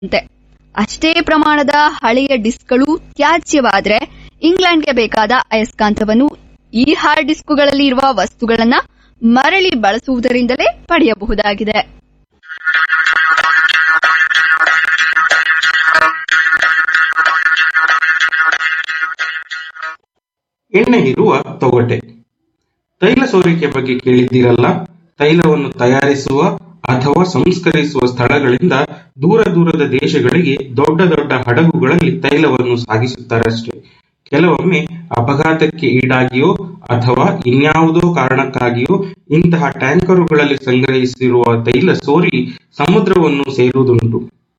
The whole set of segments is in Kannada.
ಅಂತೆ ಅಷ್ಟೇ ಪ್ರಮಾಣದ ಹಳೆಯ ಡಿಸ್ಕ್ಗಳು ತ್ಯಾಜ್ಯವಾದ್ರೆ ಇಂಗ್ಲೆಂಡ್ಗೆ ಬೇಕಾದ ಅಯಸ್ಕಾಂತವನ್ನು ಈ ಹಾರ್ಡ್ ಡಿಸ್ಕ್ಗಳಲ್ಲಿ ಇರುವ ವಸ್ತುಗಳನ್ನ ಮರಳಿ ಬಳಸುವುದರಿಂದಲೇ ಪಡೆಯಬಹುದಾಗಿದೆ ಎಣ್ಣೆ ಇರುವ ತೊಗಟೆ ತೈಲ ಸೋರಿಕೆ ಬಗ್ಗೆ ಕೇಳಿದ್ದೀರಲ್ಲ ತೈಲವನ್ನು ತಯಾರಿಸುವ ಅಥವಾ ಸಂಸ್ಕರಿಸುವ ಸ್ಥಳಗಳಿಂದ ದೂರ ದೂರದ ದೇಶಗಳಿಗೆ ದೊಡ್ಡ ದೊಡ್ಡ ಹಡಗುಗಳಲ್ಲಿ ತೈಲವನ್ನು ಸಾಗಿಸುತ್ತಾರಷ್ಟೇ ಕೆಲವೊಮ್ಮೆ ಅಪಘಾತಕ್ಕೆ ಈಡಾಗಿಯೋ ಅಥವಾ ಇನ್ಯಾವುದೋ ಕಾರಣಕ್ಕಾಗಿಯೋ ಇಂತಹ ಟ್ಯಾಂಕರುಗಳಲ್ಲಿ ಸಂಗ್ರಹಿಸಿರುವ ತೈಲ ಸೋರಿ ಸಮುದ್ರವನ್ನು ಸೇರುವುದುಂಟು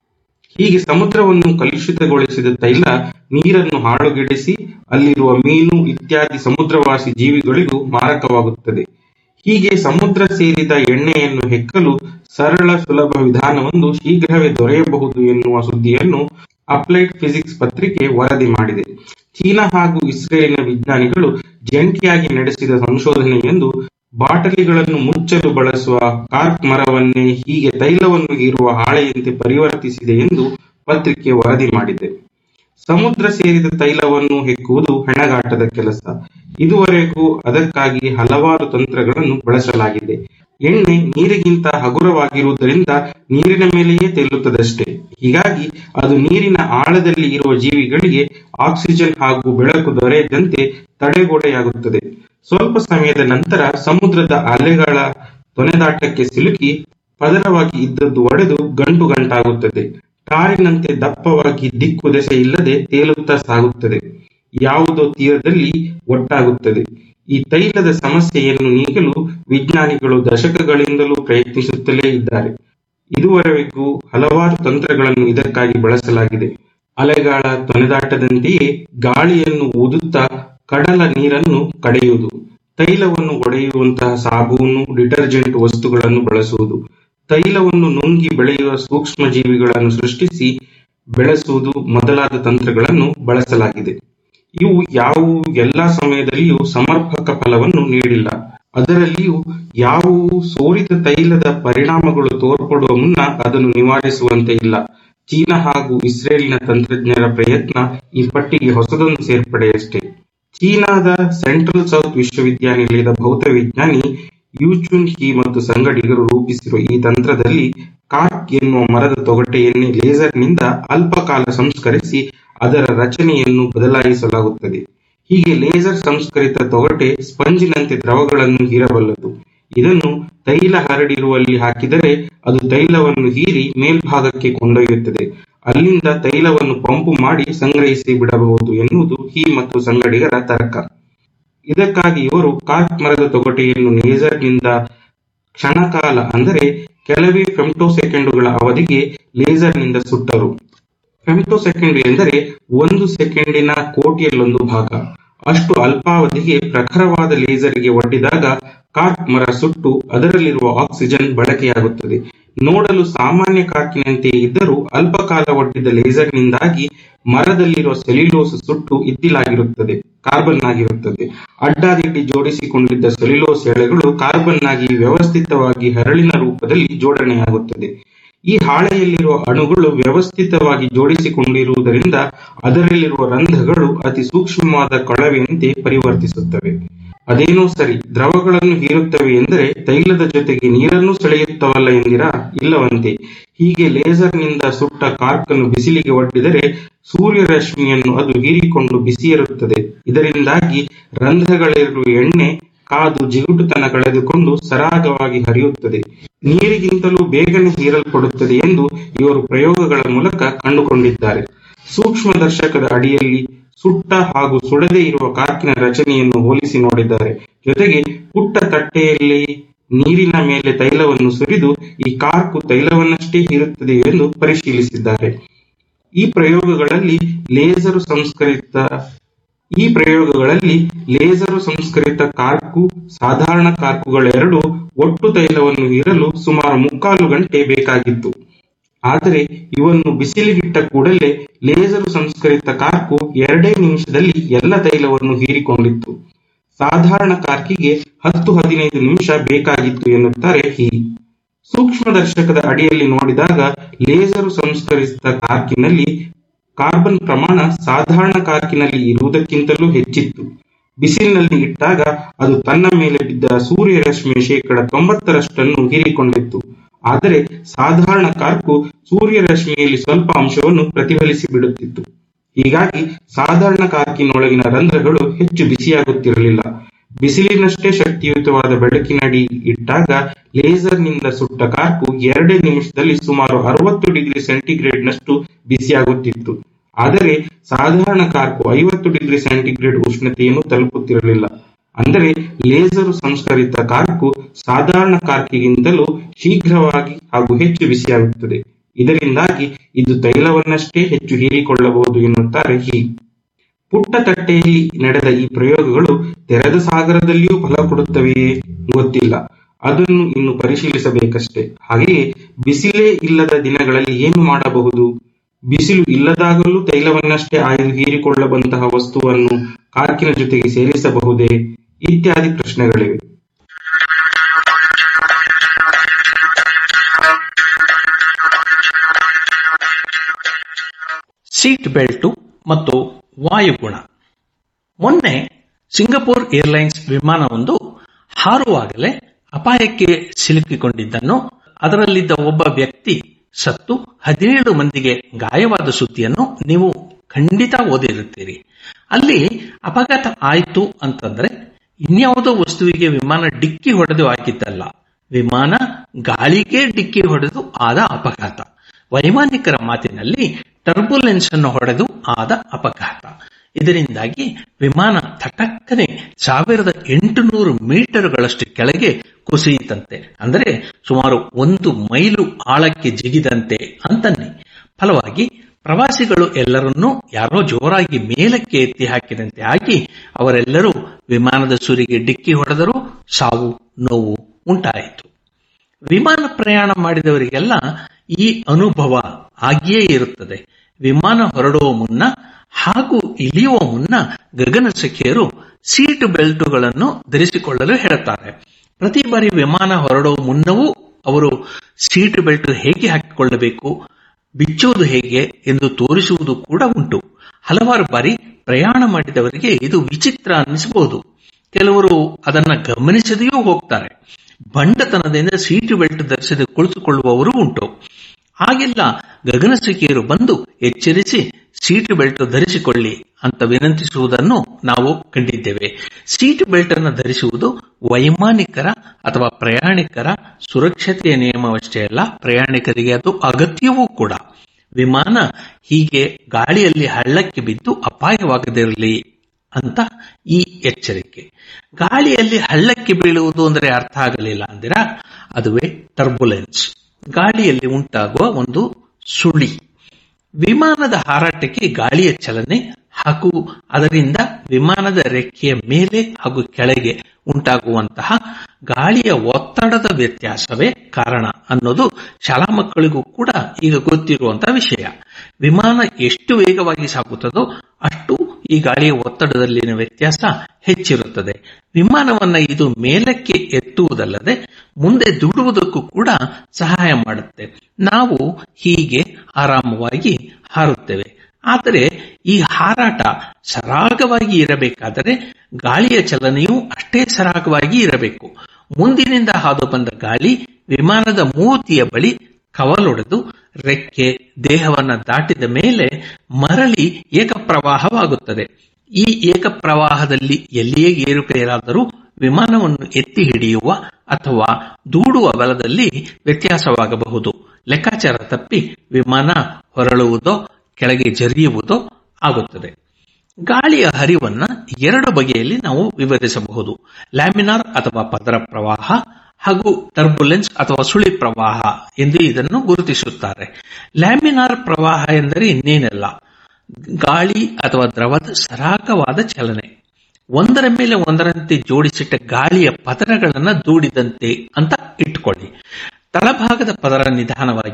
ಹೀಗೆ ಸಮುದ್ರವನ್ನು ಕಲುಷಿತಗೊಳಿಸಿದ ತೈಲ ನೀರನ್ನು ಹಾಳುಗೆಡಿಸಿ ಅಲ್ಲಿರುವ ಮೀನು ಇತ್ಯಾದಿ ಸಮುದ್ರವಾಸಿ ಜೀವಿಗಳಿಗೂ ಮಾರಕವಾಗುತ್ತದೆ ಹೀಗೆ ಸಮುದ್ರ ಸೇರಿದ ಎಣ್ಣೆಯನ್ನು ಹೆಕ್ಕಲು ಸರಳ ಸುಲಭ ವಿಧಾನವೊಂದು ಶೀಘ್ರವೇ ದೊರೆಯಬಹುದು ಎನ್ನುವ ಸುದ್ದಿಯನ್ನು ಅಪ್ಲೈಡ್ ಫಿಸಿಕ್ಸ್ ಪತ್ರಿಕೆ ವರದಿ ಮಾಡಿದೆ ಚೀನಾ ಹಾಗೂ ಇಸ್ರೇಲಿನ ವಿಜ್ಞಾನಿಗಳು ಜಂಟಿಯಾಗಿ ನಡೆಸಿದ ಸಂಶೋಧನೆಯೊಂದು ಬಾಟಲಿಗಳನ್ನು ಮುಚ್ಚಲು ಬಳಸುವ ಕಾರ್ಕ್ ಮರವನ್ನೇ ಹೀಗೆ ತೈಲವನ್ನು ಹೀರುವ ಹಾಳೆಯಂತೆ ಪರಿವರ್ತಿಸಿದೆ ಎಂದು ಪತ್ರಿಕೆ ವರದಿ ಮಾಡಿದೆ ಸಮುದ್ರ ಸೇರಿದ ತೈಲವನ್ನು ಹೆಕ್ಕುವುದು ಹೆಣಗಾಟದ ಕೆಲಸ ಇದುವರೆಗೂ ಅದಕ್ಕಾಗಿ ಹಲವಾರು ತಂತ್ರಗಳನ್ನು ಬಳಸಲಾಗಿದೆ ಎಣ್ಣೆ ನೀರಿಗಿಂತ ಹಗುರವಾಗಿರುವುದರಿಂದ ನೀರಿನ ಮೇಲೆಯೇ ತೇಲುತ್ತದಷ್ಟೇ ಹೀಗಾಗಿ ಅದು ನೀರಿನ ಆಳದಲ್ಲಿ ಇರುವ ಜೀವಿಗಳಿಗೆ ಆಕ್ಸಿಜನ್ ಹಾಗೂ ಬೆಳಕು ದೊರೆಯದಂತೆ ತಡೆಗೋಡೆಯಾಗುತ್ತದೆ ಸ್ವಲ್ಪ ಸಮಯದ ನಂತರ ಸಮುದ್ರದ ಅಲೆಗಳ ತೊನೆದಾಟಕ್ಕೆ ಸಿಲುಕಿ ಪದರವಾಗಿ ಇದ್ದದ್ದು ಒಡೆದು ಗಂಟು ಗಂಟಾಗುತ್ತದೆ ಕಾರಿನಂತೆ ದಪ್ಪವಾಗಿ ದಿಕ್ಕು ದೆಸೆ ಇಲ್ಲದೆ ತೇಲುತ್ತಾ ಸಾಗುತ್ತದೆ ಯಾವುದೋ ತೀರದಲ್ಲಿ ಒಟ್ಟಾಗುತ್ತದೆ ಈ ತೈಲದ ಸಮಸ್ಯೆಯನ್ನು ನೀಗಲು ವಿಜ್ಞಾನಿಗಳು ದಶಕಗಳಿಂದಲೂ ಪ್ರಯತ್ನಿಸುತ್ತಲೇ ಇದ್ದಾರೆ ಇದುವರೆಗೂ ಹಲವಾರು ತಂತ್ರಗಳನ್ನು ಇದಕ್ಕಾಗಿ ಬಳಸಲಾಗಿದೆ ಅಲೆಗಾಳ ತೊನೆದಾಟದಂತೆಯೇ ಗಾಳಿಯನ್ನು ಊದುತ್ತಾ ಕಡಲ ನೀರನ್ನು ಕಡೆಯುವುದು ತೈಲವನ್ನು ಒಡೆಯುವಂತಹ ಸಾಬೂನು ಡಿಟರ್ಜೆಂಟ್ ವಸ್ತುಗಳನ್ನು ಬಳಸುವುದು ತೈಲವನ್ನು ನುಂಗಿ ಬೆಳೆಯುವ ಸೂಕ್ಷ್ಮ ಜೀವಿಗಳನ್ನು ಸೃಷ್ಟಿಸಿ ಬೆಳೆಸುವುದು ಮೊದಲಾದ ತಂತ್ರಗಳನ್ನು ಬಳಸಲಾಗಿದೆ ಇವು ಯಾವುವು ಎಲ್ಲಾ ಸಮಯದಲ್ಲಿಯೂ ಸಮರ್ಪಕ ಫಲವನ್ನು ನೀಡಿಲ್ಲ ಅದರಲ್ಲಿಯೂ ಯಾವುವು ಸೋರಿದ ತೈಲದ ಪರಿಣಾಮಗಳು ತೋರ್ಪಡುವ ಮುನ್ನ ಅದನ್ನು ನಿವಾರಿಸುವಂತೆ ಇಲ್ಲ ಚೀನಾ ಹಾಗೂ ಇಸ್ರೇಲಿನ ತಂತ್ರಜ್ಞರ ಪ್ರಯತ್ನ ಈ ಪಟ್ಟಿಗೆ ಹೊಸದೊಂದು ಸೇರ್ಪಡೆಯಷ್ಟೇ ಚೀನಾದ ಸೆಂಟ್ರಲ್ ಸೌತ್ ವಿಶ್ವವಿದ್ಯಾನಿಲಯದ ಭೌತವಿಜ್ಞಾನಿ ಯೂಚುನ್ ಹಿ ಮತ್ತು ಸಂಗಡಿಗರು ರೂಪಿಸಿರುವ ಈ ತಂತ್ರದಲ್ಲಿ ಕಾರ್ಕ್ ಎನ್ನುವ ಮರದ ತೊಗಟೆಯನ್ನೇ ಲೇಸರ್ನಿಂದ ಅಲ್ಪಕಾಲ ಸಂಸ್ಕರಿಸಿ ಅದರ ರಚನೆಯನ್ನು ಬದಲಾಯಿಸಲಾಗುತ್ತದೆ ಹೀಗೆ ಲೇಸರ್ ಸಂಸ್ಕರಿತ ತೊಗಟೆ ಸ್ಪಂಜಿನಂತೆ ದ್ರವಗಳನ್ನು ಹೀರಬಲ್ಲದು ಇದನ್ನು ತೈಲ ಹರಡಿರುವಲ್ಲಿ ಹಾಕಿದರೆ ಅದು ತೈಲವನ್ನು ಹೀರಿ ಮೇಲ್ಭಾಗಕ್ಕೆ ಕೊಂಡೊಯ್ಯುತ್ತದೆ ಅಲ್ಲಿಂದ ತೈಲವನ್ನು ಪಂಪು ಮಾಡಿ ಸಂಗ್ರಹಿಸಿ ಬಿಡಬಹುದು ಎನ್ನುವುದು ಹಿ ಮತ್ತು ಸಂಗಡಿಗರ ತರ್ಕ ಇದಕ್ಕಾಗಿ ಇವರು ಕಾರ್ಕ್ ಮರದ ತೊಗಟೆಯನ್ನು ಲೇಸರ್ನಿಂದ ಕ್ಷಣಕಾಲ ಅಂದರೆ ಕೆಲವೇ ಫೆಮ್ಟೋಸೆಕೆಂಡುಗಳ ಅವಧಿಗೆ ಲೇಸರ್ನಿಂದ ಸುಟ್ಟರು ಫೆಮ್ಟೋಸೆಕೆಂಡ್ ಎಂದರೆ ಒಂದು ಸೆಕೆಂಡಿನ ಕೋಟಿಯಲ್ಲೊಂದು ಭಾಗ ಅಷ್ಟು ಅಲ್ಪಾವಧಿಗೆ ಪ್ರಖರವಾದ ಲೇಸರ್ಗೆ ಒಡ್ಡಿದಾಗ ಕಾರ್ಕ್ ಮರ ಸುಟ್ಟು ಅದರಲ್ಲಿರುವ ಆಕ್ಸಿಜನ್ ಬಳಕೆಯಾಗುತ್ತದೆ ನೋಡಲು ಸಾಮಾನ್ಯ ಕಾರ್ಕಿನಂತೆಯೇ ಇದ್ದರೂ ಅಲ್ಪಕಾಲ ಒಡ್ಡಿದ ಲೇಸರ್ನಿಂದಾಗಿ ಮರದಲ್ಲಿರುವ ಸೆಲ್ಯುಲೋಸ್ ಸುಟ್ಟು ಇದ್ದಿಲಾಗಿರುತ್ತದೆ ಕಾರ್ಬನ್ ಆಗಿರುತ್ತದೆ ಅಡ್ಡಾದಿಡ್ಡಿ ಜೋಡಿಸಿಕೊಂಡಿದ್ದ ಸೆಲ್ಯುಲೋಸ್ ಎಳೆಗಳು ಕಾರ್ಬನ್ ಆಗಿ ವ್ಯವಸ್ಥಿತವಾಗಿ ಹರಳಿನ ರೂಪದಲ್ಲಿ ಜೋಡಣೆಯಾಗುತ್ತದೆ ಈ ಹಾಳೆಯಲ್ಲಿರುವ ಅಣುಗಳು ವ್ಯವಸ್ಥಿತವಾಗಿ ಜೋಡಿಸಿಕೊಂಡಿರುವುದರಿಂದ ಅದರಲ್ಲಿರುವ ರಂಧ್ರಗಳು ಅತಿ ಸೂಕ್ಷ್ಮವಾದ ಕೊಳವೆಯಂತೆ ಪರಿವರ್ತಿಸುತ್ತವೆ ಅದೇನೋ ಸರಿ ದ್ರವಗಳನ್ನು ಹೀರುತ್ತವೆ ಎಂದರೆ ತೈಲದ ಜೊತೆಗೆ ನೀರನ್ನು ಸೆಳೆಯುತ್ತವಲ್ಲ ಎಂದಿರಾ ಇಲ್ಲವಂತೆ ಹೀಗೆ ಲೇಸರ್ನಿಂದ ಸುಟ್ಟ ಕಾರ್ಕನ್ನು ಬಿಸಿಲಿಗೆ ಒಡ್ಡಿದರೆ ಸೂರ್ಯರಶ್ಮಿಯನ್ನು ಅದು ಹೀರಿಕೊಂಡು ಬಿಸಿಯಿರುತ್ತದೆ ಇದರಿಂದಾಗಿ ರಂಧ್ರಗಳಿರುವ ಎಣ್ಣೆ ಕಾದು ಜಿಗುಟುತನ ಕಳೆದುಕೊಂಡು ಸರಾಗವಾಗಿ ಹರಿಯುತ್ತದೆ ನೀರಿಗಿಂತಲೂ ಬೇಗನೆ ಹೀರಲ್ಪಡುತ್ತದೆ ಎಂದು ಇವರು ಪ್ರಯೋಗಗಳ ಮೂಲಕ ಕಂಡುಕೊಂಡಿದ್ದಾರೆ ಸೂಕ್ಷ್ಮದರ್ಶಕದ ಅಡಿಯಲ್ಲಿ ಸುಟ್ಟ ಹಾಗೂ ಸುಡದೇ ಇರುವ ಕಾರ್ಕಿನ ರಚನೆಯನ್ನು ಹೋಲಿಸಿ ನೋಡಿದ್ದಾರೆ ಜೊತೆಗೆ ಪುಟ್ಟ ತಟ್ಟೆಯಲ್ಲಿ ನೀರಿನ ಮೇಲೆ ತೈಲವನ್ನು ಸುರಿದು ಈ ಕಾರ್ಕು ತೈಲವನ್ನಷ್ಟೇ ಹೀರುತ್ತದೆ ಎಂದು ಪರಿಶೀಲಿಸಿದ್ದಾರೆ ಈ ಪ್ರಯೋಗಗಳಲ್ಲಿ ಲೇಸರು ಸಂಸ್ಕರಿತ ಈ ಪ್ರಯೋಗಗಳಲ್ಲಿ ಲೇಸರು ಸಂಸ್ಕರಿತ ಕಾರ್ಕು ಸಾಧಾರಣ ಕಾರ್ಕುಗಳೆರಡು ಒಟ್ಟು ತೈಲವನ್ನು ಹೀರಲು ಸುಮಾರು ಮುಕ್ಕಾಲು ಗಂಟೆ ಬೇಕಾಗಿತ್ತು ಆದರೆ ಇವನ್ನು ಬಿಸಿಲಿಗಿಟ್ಟ ಕೂಡಲೇ ಲೇಸರು ಸಂಸ್ಕರಿತ ಕಾರ್ಕು ಎರಡೇ ನಿಮಿಷದಲ್ಲಿ ಎಲ್ಲ ತೈಲವನ್ನು ಹೀರಿಕೊಂಡಿತ್ತು ಸಾಧಾರಣ ಕಾರ್ಕಿಗೆ ಹತ್ತು ಹದಿನೈದು ನಿಮಿಷ ಬೇಕಾಗಿತ್ತು ಎನ್ನುತ್ತಾರೆ ಹಿ ಸೂಕ್ಷ್ಮದರ್ಶಕದ ಅಡಿಯಲ್ಲಿ ನೋಡಿದಾಗ ಲೇಸರು ಸಂಸ್ಕರಿಸಿದ ಕಾರ್ಕಿನಲ್ಲಿ ಕಾರ್ಬನ್ ಪ್ರಮಾಣ ಸಾಧಾರಣ ಕಾರ್ಕಿನಲ್ಲಿ ಇರುವುದಕ್ಕಿಂತಲೂ ಹೆಚ್ಚಿತ್ತು ಬಿಸಿಲಿನಲ್ಲಿ ಇಟ್ಟಾಗ ಅದು ತನ್ನ ಮೇಲೆ ಬಿದ್ದ ಸೂರ್ಯರಶ್ಮಿಯ ಶೇಕಡ ತೊಂಬತ್ತರಷ್ಟನ್ನು ಹೀರಿಕೊಂಡಿತ್ತು ಆದರೆ ಸಾಧಾರಣ ಕಾರ್ಕು ಸೂರ್ಯರಶ್ಮಿಯಲ್ಲಿ ಸ್ವಲ್ಪ ಅಂಶವನ್ನು ಪ್ರತಿಫಲಿಸಿ ಬಿಡುತ್ತಿತ್ತು ಹೀಗಾಗಿ ಸಾಧಾರಣ ಕಾರ್ಕಿನೊಳಗಿನ ರಂಧ್ರಗಳು ಹೆಚ್ಚು ಬಿಸಿಯಾಗುತ್ತಿರಲಿಲ್ಲ ಬಿಸಿಲಿನಷ್ಟೇ ಶಕ್ತಿಯುತವಾದ ಬೆಳಕಿನಡಿ ಇಟ್ಟಾಗ ಲೇಸರ್ನಿಂದ ಸುಟ್ಟ ಕಾರ್ಕು ಎರಡೇ ನಿಮಿಷದಲ್ಲಿ ಸುಮಾರು ಅರವತ್ತು ಡಿಗ್ರಿ ಸೆಂಟಿಗ್ರೇಡ್ನಷ್ಟು ಬಿಸಿಯಾಗುತ್ತಿತ್ತು ಆದರೆ ಸಾಧಾರಣ ಕಾರ್ಕು ಐವತ್ತು ಡಿಗ್ರಿ ಸೆಂಟಿಗ್ರೇಡ್ ಉಷ್ಣತೆಯನ್ನು ತಲುಪುತ್ತಿರಲಿಲ್ಲ ಅಂದರೆ ಲೇಸರು ಸಂಸ್ಕರಿತ ಕಾರ್ಕು ಸಾಧಾರಣ ಕಾರ್ಕಿಗಿಂತಲೂ ಶೀಘ್ರವಾಗಿ ಹಾಗೂ ಹೆಚ್ಚು ಬಿಸಿಯಾಗುತ್ತದೆ ಇದರಿಂದಾಗಿ ಇದು ತೈಲವನ್ನಷ್ಟೇ ಹೆಚ್ಚು ಹೀರಿಕೊಳ್ಳಬಹುದು ಎನ್ನುತ್ತಾರೆ ಹಿ ಪುಟ್ಟ ತಟ್ಟೆಯಲ್ಲಿ ನಡೆದ ಈ ಪ್ರಯೋಗಗಳು ತೆರೆದ ಸಾಗರದಲ್ಲಿಯೂ ಫಲ ಕೊಡುತ್ತವೆಯೇ ಗೊತ್ತಿಲ್ಲ ಅದನ್ನು ಇನ್ನು ಪರಿಶೀಲಿಸಬೇಕಷ್ಟೇ ಹಾಗೆಯೇ ಬಿಸಿಲೇ ಇಲ್ಲದ ದಿನಗಳಲ್ಲಿ ಏನು ಮಾಡಬಹುದು ಬಿಸಿಲು ಇಲ್ಲದಾಗಲೂ ತೈಲವನ್ನಷ್ಟೇ ಆಯ್ದು ಹೀರಿಕೊಳ್ಳಬಂತಹ ವಸ್ತುವನ್ನು ಕಾರ್ಕಿನ ಜೊತೆಗೆ ಸೇರಿಸಬಹುದೇ ಇತ್ಯಾದಿ ಪ್ರಶ್ನೆಗಳಿವೆ ಸೀಟ್ ಬೆಲ್ಟು ಮತ್ತು ವಾಯುಗುಣ ಮೊನ್ನೆ ಸಿಂಗಪೂರ್ ಏರ್ಲೈನ್ಸ್ ವಿಮಾನವೊಂದು ಹಾರುವಾಗಲೇ ಅಪಾಯಕ್ಕೆ ಸಿಲುಕಿಕೊಂಡಿದ್ದನ್ನು ಅದರಲ್ಲಿದ್ದ ಒಬ್ಬ ವ್ಯಕ್ತಿ ಸತ್ತು ಹದಿನೇಳು ಮಂದಿಗೆ ಗಾಯವಾದ ಸುದ್ದಿಯನ್ನು ನೀವು ಖಂಡಿತ ಓದಿರುತ್ತೀರಿ ಅಲ್ಲಿ ಅಪಘಾತ ಆಯಿತು ಅಂತಂದ್ರೆ ಇನ್ಯಾವುದೋ ವಸ್ತುವಿಗೆ ವಿಮಾನ ಡಿಕ್ಕಿ ಹೊಡೆದು ಆಗಿದ್ದಲ್ಲ ವಿಮಾನ ಗಾಳಿಗೆ ಡಿಕ್ಕಿ ಹೊಡೆದು ಆದ ಅಪಘಾತ ವೈಮಾನಿಕರ ಮಾತಿನಲ್ಲಿ ಟರ್ಬುಲೆನ್ಸ್ ಅನ್ನು ಹೊಡೆದು ಆದ ಅಪಘಾತ ಇದರಿಂದಾಗಿ ವಿಮಾನ ತಟಕ್ಕನೆ ಸಾವಿರದ ಎಂಟುನೂರು ಮೀಟರ್ಗಳಷ್ಟು ಕೆಳಗೆ ಕುಸಿಯಿತಂತೆ ಅಂದರೆ ಸುಮಾರು ಒಂದು ಮೈಲು ಆಳಕ್ಕೆ ಜಿಗಿದಂತೆ ಅಂತನ್ನಿ ಫಲವಾಗಿ ಪ್ರವಾಸಿಗಳು ಎಲ್ಲರನ್ನೂ ಯಾರೋ ಜೋರಾಗಿ ಮೇಲಕ್ಕೆ ಎತ್ತಿ ಹಾಕಿದಂತೆ ಆಗಿ ಅವರೆಲ್ಲರೂ ವಿಮಾನದ ಸುರಿಗೆ ಡಿಕ್ಕಿ ಹೊಡೆದರೂ ಸಾವು ನೋವು ಉಂಟಾಯಿತು ವಿಮಾನ ಪ್ರಯಾಣ ಮಾಡಿದವರಿಗೆಲ್ಲ ಈ ಅನುಭವ ಆಗಿಯೇ ಇರುತ್ತದೆ ವಿಮಾನ ಹೊರಡುವ ಮುನ್ನ ಹಾಗೂ ಇಳಿಯುವ ಮುನ್ನ ಗಗನ ಸಖಿಯರು ಸೀಟ್ ಬೆಲ್ಟುಗಳನ್ನು ಧರಿಸಿಕೊಳ್ಳಲು ಹೇಳುತ್ತಾರೆ ಪ್ರತಿ ಬಾರಿ ವಿಮಾನ ಹೊರಡುವ ಮುನ್ನವೂ ಅವರು ಸೀಟ್ ಬೆಲ್ಟ್ ಹೇಗೆ ಹಾಕಿಕೊಳ್ಳಬೇಕು ಬಿಚ್ಚುವುದು ಹೇಗೆ ಎಂದು ತೋರಿಸುವುದು ಕೂಡ ಉಂಟು ಹಲವಾರು ಬಾರಿ ಪ್ರಯಾಣ ಮಾಡಿದವರಿಗೆ ಇದು ವಿಚಿತ್ರ ಅನ್ನಿಸಬಹುದು ಕೆಲವರು ಅದನ್ನ ಗಮನಿಸದೆಯೂ ಹೋಗ್ತಾರೆ ಬಂಡತನದಿಂದ ಸೀಟು ಬೆಲ್ಟ್ ಧರಿಸದೆ ಕುಳಿತುಕೊಳ್ಳುವವರು ಉಂಟು ಹಾಗೆಲ್ಲ ಗಗನಸಖಿಯರು ಬಂದು ಎಚ್ಚರಿಸಿ ಸೀಟ್ ಬೆಲ್ಟ್ ಧರಿಸಿಕೊಳ್ಳಿ ಅಂತ ವಿನಂತಿಸುವುದನ್ನು ನಾವು ಕಂಡಿದ್ದೇವೆ ಸೀಟ್ ಬೆಲ್ಟ್ ಅನ್ನು ಧರಿಸುವುದು ವೈಮಾನಿಕರ ಅಥವಾ ಪ್ರಯಾಣಿಕರ ಸುರಕ್ಷತೆಯ ನಿಯಮವಷ್ಟೇ ಅಲ್ಲ ಪ್ರಯಾಣಿಕರಿಗೆ ಅದು ಅಗತ್ಯವೂ ಕೂಡ ವಿಮಾನ ಹೀಗೆ ಗಾಳಿಯಲ್ಲಿ ಹಳ್ಳಕ್ಕೆ ಬಿದ್ದು ಅಪಾಯವಾಗದಿರಲಿ ಅಂತ ಈ ಎಚ್ಚರಿಕೆ ಗಾಳಿಯಲ್ಲಿ ಹಳ್ಳಕ್ಕೆ ಬೀಳುವುದು ಅಂದರೆ ಅರ್ಥ ಆಗಲಿಲ್ಲ ಅಂದಿರಾ ಅದುವೇ ಟರ್ಬುಲೆನ್ಸ್ ಗಾಳಿಯಲ್ಲಿ ಉಂಟಾಗುವ ಒಂದು ಸುಳಿ ವಿಮಾನದ ಹಾರಾಟಕ್ಕೆ ಗಾಳಿಯ ಚಲನೆ ಹಾಗೂ ಅದರಿಂದ ವಿಮಾನದ ರೆಕ್ಕೆಯ ಮೇಲೆ ಹಾಗೂ ಕೆಳಗೆ ಉಂಟಾಗುವಂತಹ ಗಾಳಿಯ ಒತ್ತಡದ ವ್ಯತ್ಯಾಸವೇ ಕಾರಣ ಅನ್ನೋದು ಶಾಲಾ ಮಕ್ಕಳಿಗೂ ಕೂಡ ಈಗ ಗೊತ್ತಿರುವಂತಹ ವಿಷಯ ವಿಮಾನ ಎಷ್ಟು ವೇಗವಾಗಿ ಸಾಗುತ್ತದೋ ಅಷ್ಟು ಈ ಗಾಳಿಯ ಒತ್ತಡದಲ್ಲಿನ ವ್ಯತ್ಯಾಸ ಹೆಚ್ಚಿರುತ್ತದೆ ವಿಮಾನವನ್ನ ಇದು ಮೇಲಕ್ಕೆ ಎತ್ತುವುದಲ್ಲದೆ ಮುಂದೆ ದುಡುವುದಕ್ಕೂ ಕೂಡ ಸಹಾಯ ಮಾಡುತ್ತೆ ನಾವು ಹೀಗೆ ಆರಾಮವಾಗಿ ಹಾರುತ್ತೇವೆ ಆದರೆ ಈ ಹಾರಾಟ ಸರಾಗವಾಗಿ ಇರಬೇಕಾದರೆ ಗಾಳಿಯ ಚಲನೆಯೂ ಅಷ್ಟೇ ಸರಾಗವಾಗಿ ಇರಬೇಕು ಮುಂದಿನಿಂದ ಹಾದು ಬಂದ ಗಾಳಿ ವಿಮಾನದ ಮೂತಿಯ ಬಳಿ ಕವಲೊಡೆದು ರೆಕ್ಕೆ ದೇಹವನ್ನ ದಾಟಿದ ಮೇಲೆ ಮರಳಿ ಏಕಪ್ರವಾಹವಾಗುತ್ತದೆ ಈ ಏಕಪ್ರವಾಹದಲ್ಲಿ ಎಲ್ಲಿಯೇ ಏರುಪೇರಾದರೂ ವಿಮಾನವನ್ನು ಎತ್ತಿ ಹಿಡಿಯುವ ಅಥವಾ ದೂಡುವ ಬಲದಲ್ಲಿ ವ್ಯತ್ಯಾಸವಾಗಬಹುದು ಲೆಕ್ಕಾಚಾರ ತಪ್ಪಿ ವಿಮಾನ ಹೊರಳುವುದೋ ಕೆಳಗೆ ಜರಿಯುವುದೋ ಆಗುತ್ತದೆ ಗಾಳಿಯ ಹರಿವನ್ನ ಎರಡು ಬಗೆಯಲ್ಲಿ ನಾವು ವಿವರಿಸಬಹುದು ಲ್ಯಾಮಿನಾರ್ ಅಥವಾ ಪದರ ಪ್ರವಾಹ ಹಾಗೂ ಟರ್ಬುಲೆನ್ಸ್ ಅಥವಾ ಸುಳಿ ಪ್ರವಾಹ ಎಂದು ಇದನ್ನು ಗುರುತಿಸುತ್ತಾರೆ ಲ್ಯಾಮಿನಾರ್ ಪ್ರವಾಹ ಎಂದರೆ ಇನ್ನೇನಲ್ಲ ಗಾಳಿ ಅಥವಾ ದ್ರವದ ಸರಾಗವಾದ ಚಲನೆ ಒಂದರ ಮೇಲೆ ಒಂದರಂತೆ ಜೋಡಿಸಿಟ್ಟ ಗಾಳಿಯ ಪದರಗಳನ್ನು ದೂಡಿದಂತೆ ಅಂತ ಇಟ್ಟುಕೊಳ್ಳಿ ತಳಭಾಗದ ಪದರ ನಿಧಾನವಾಗಿಯೂ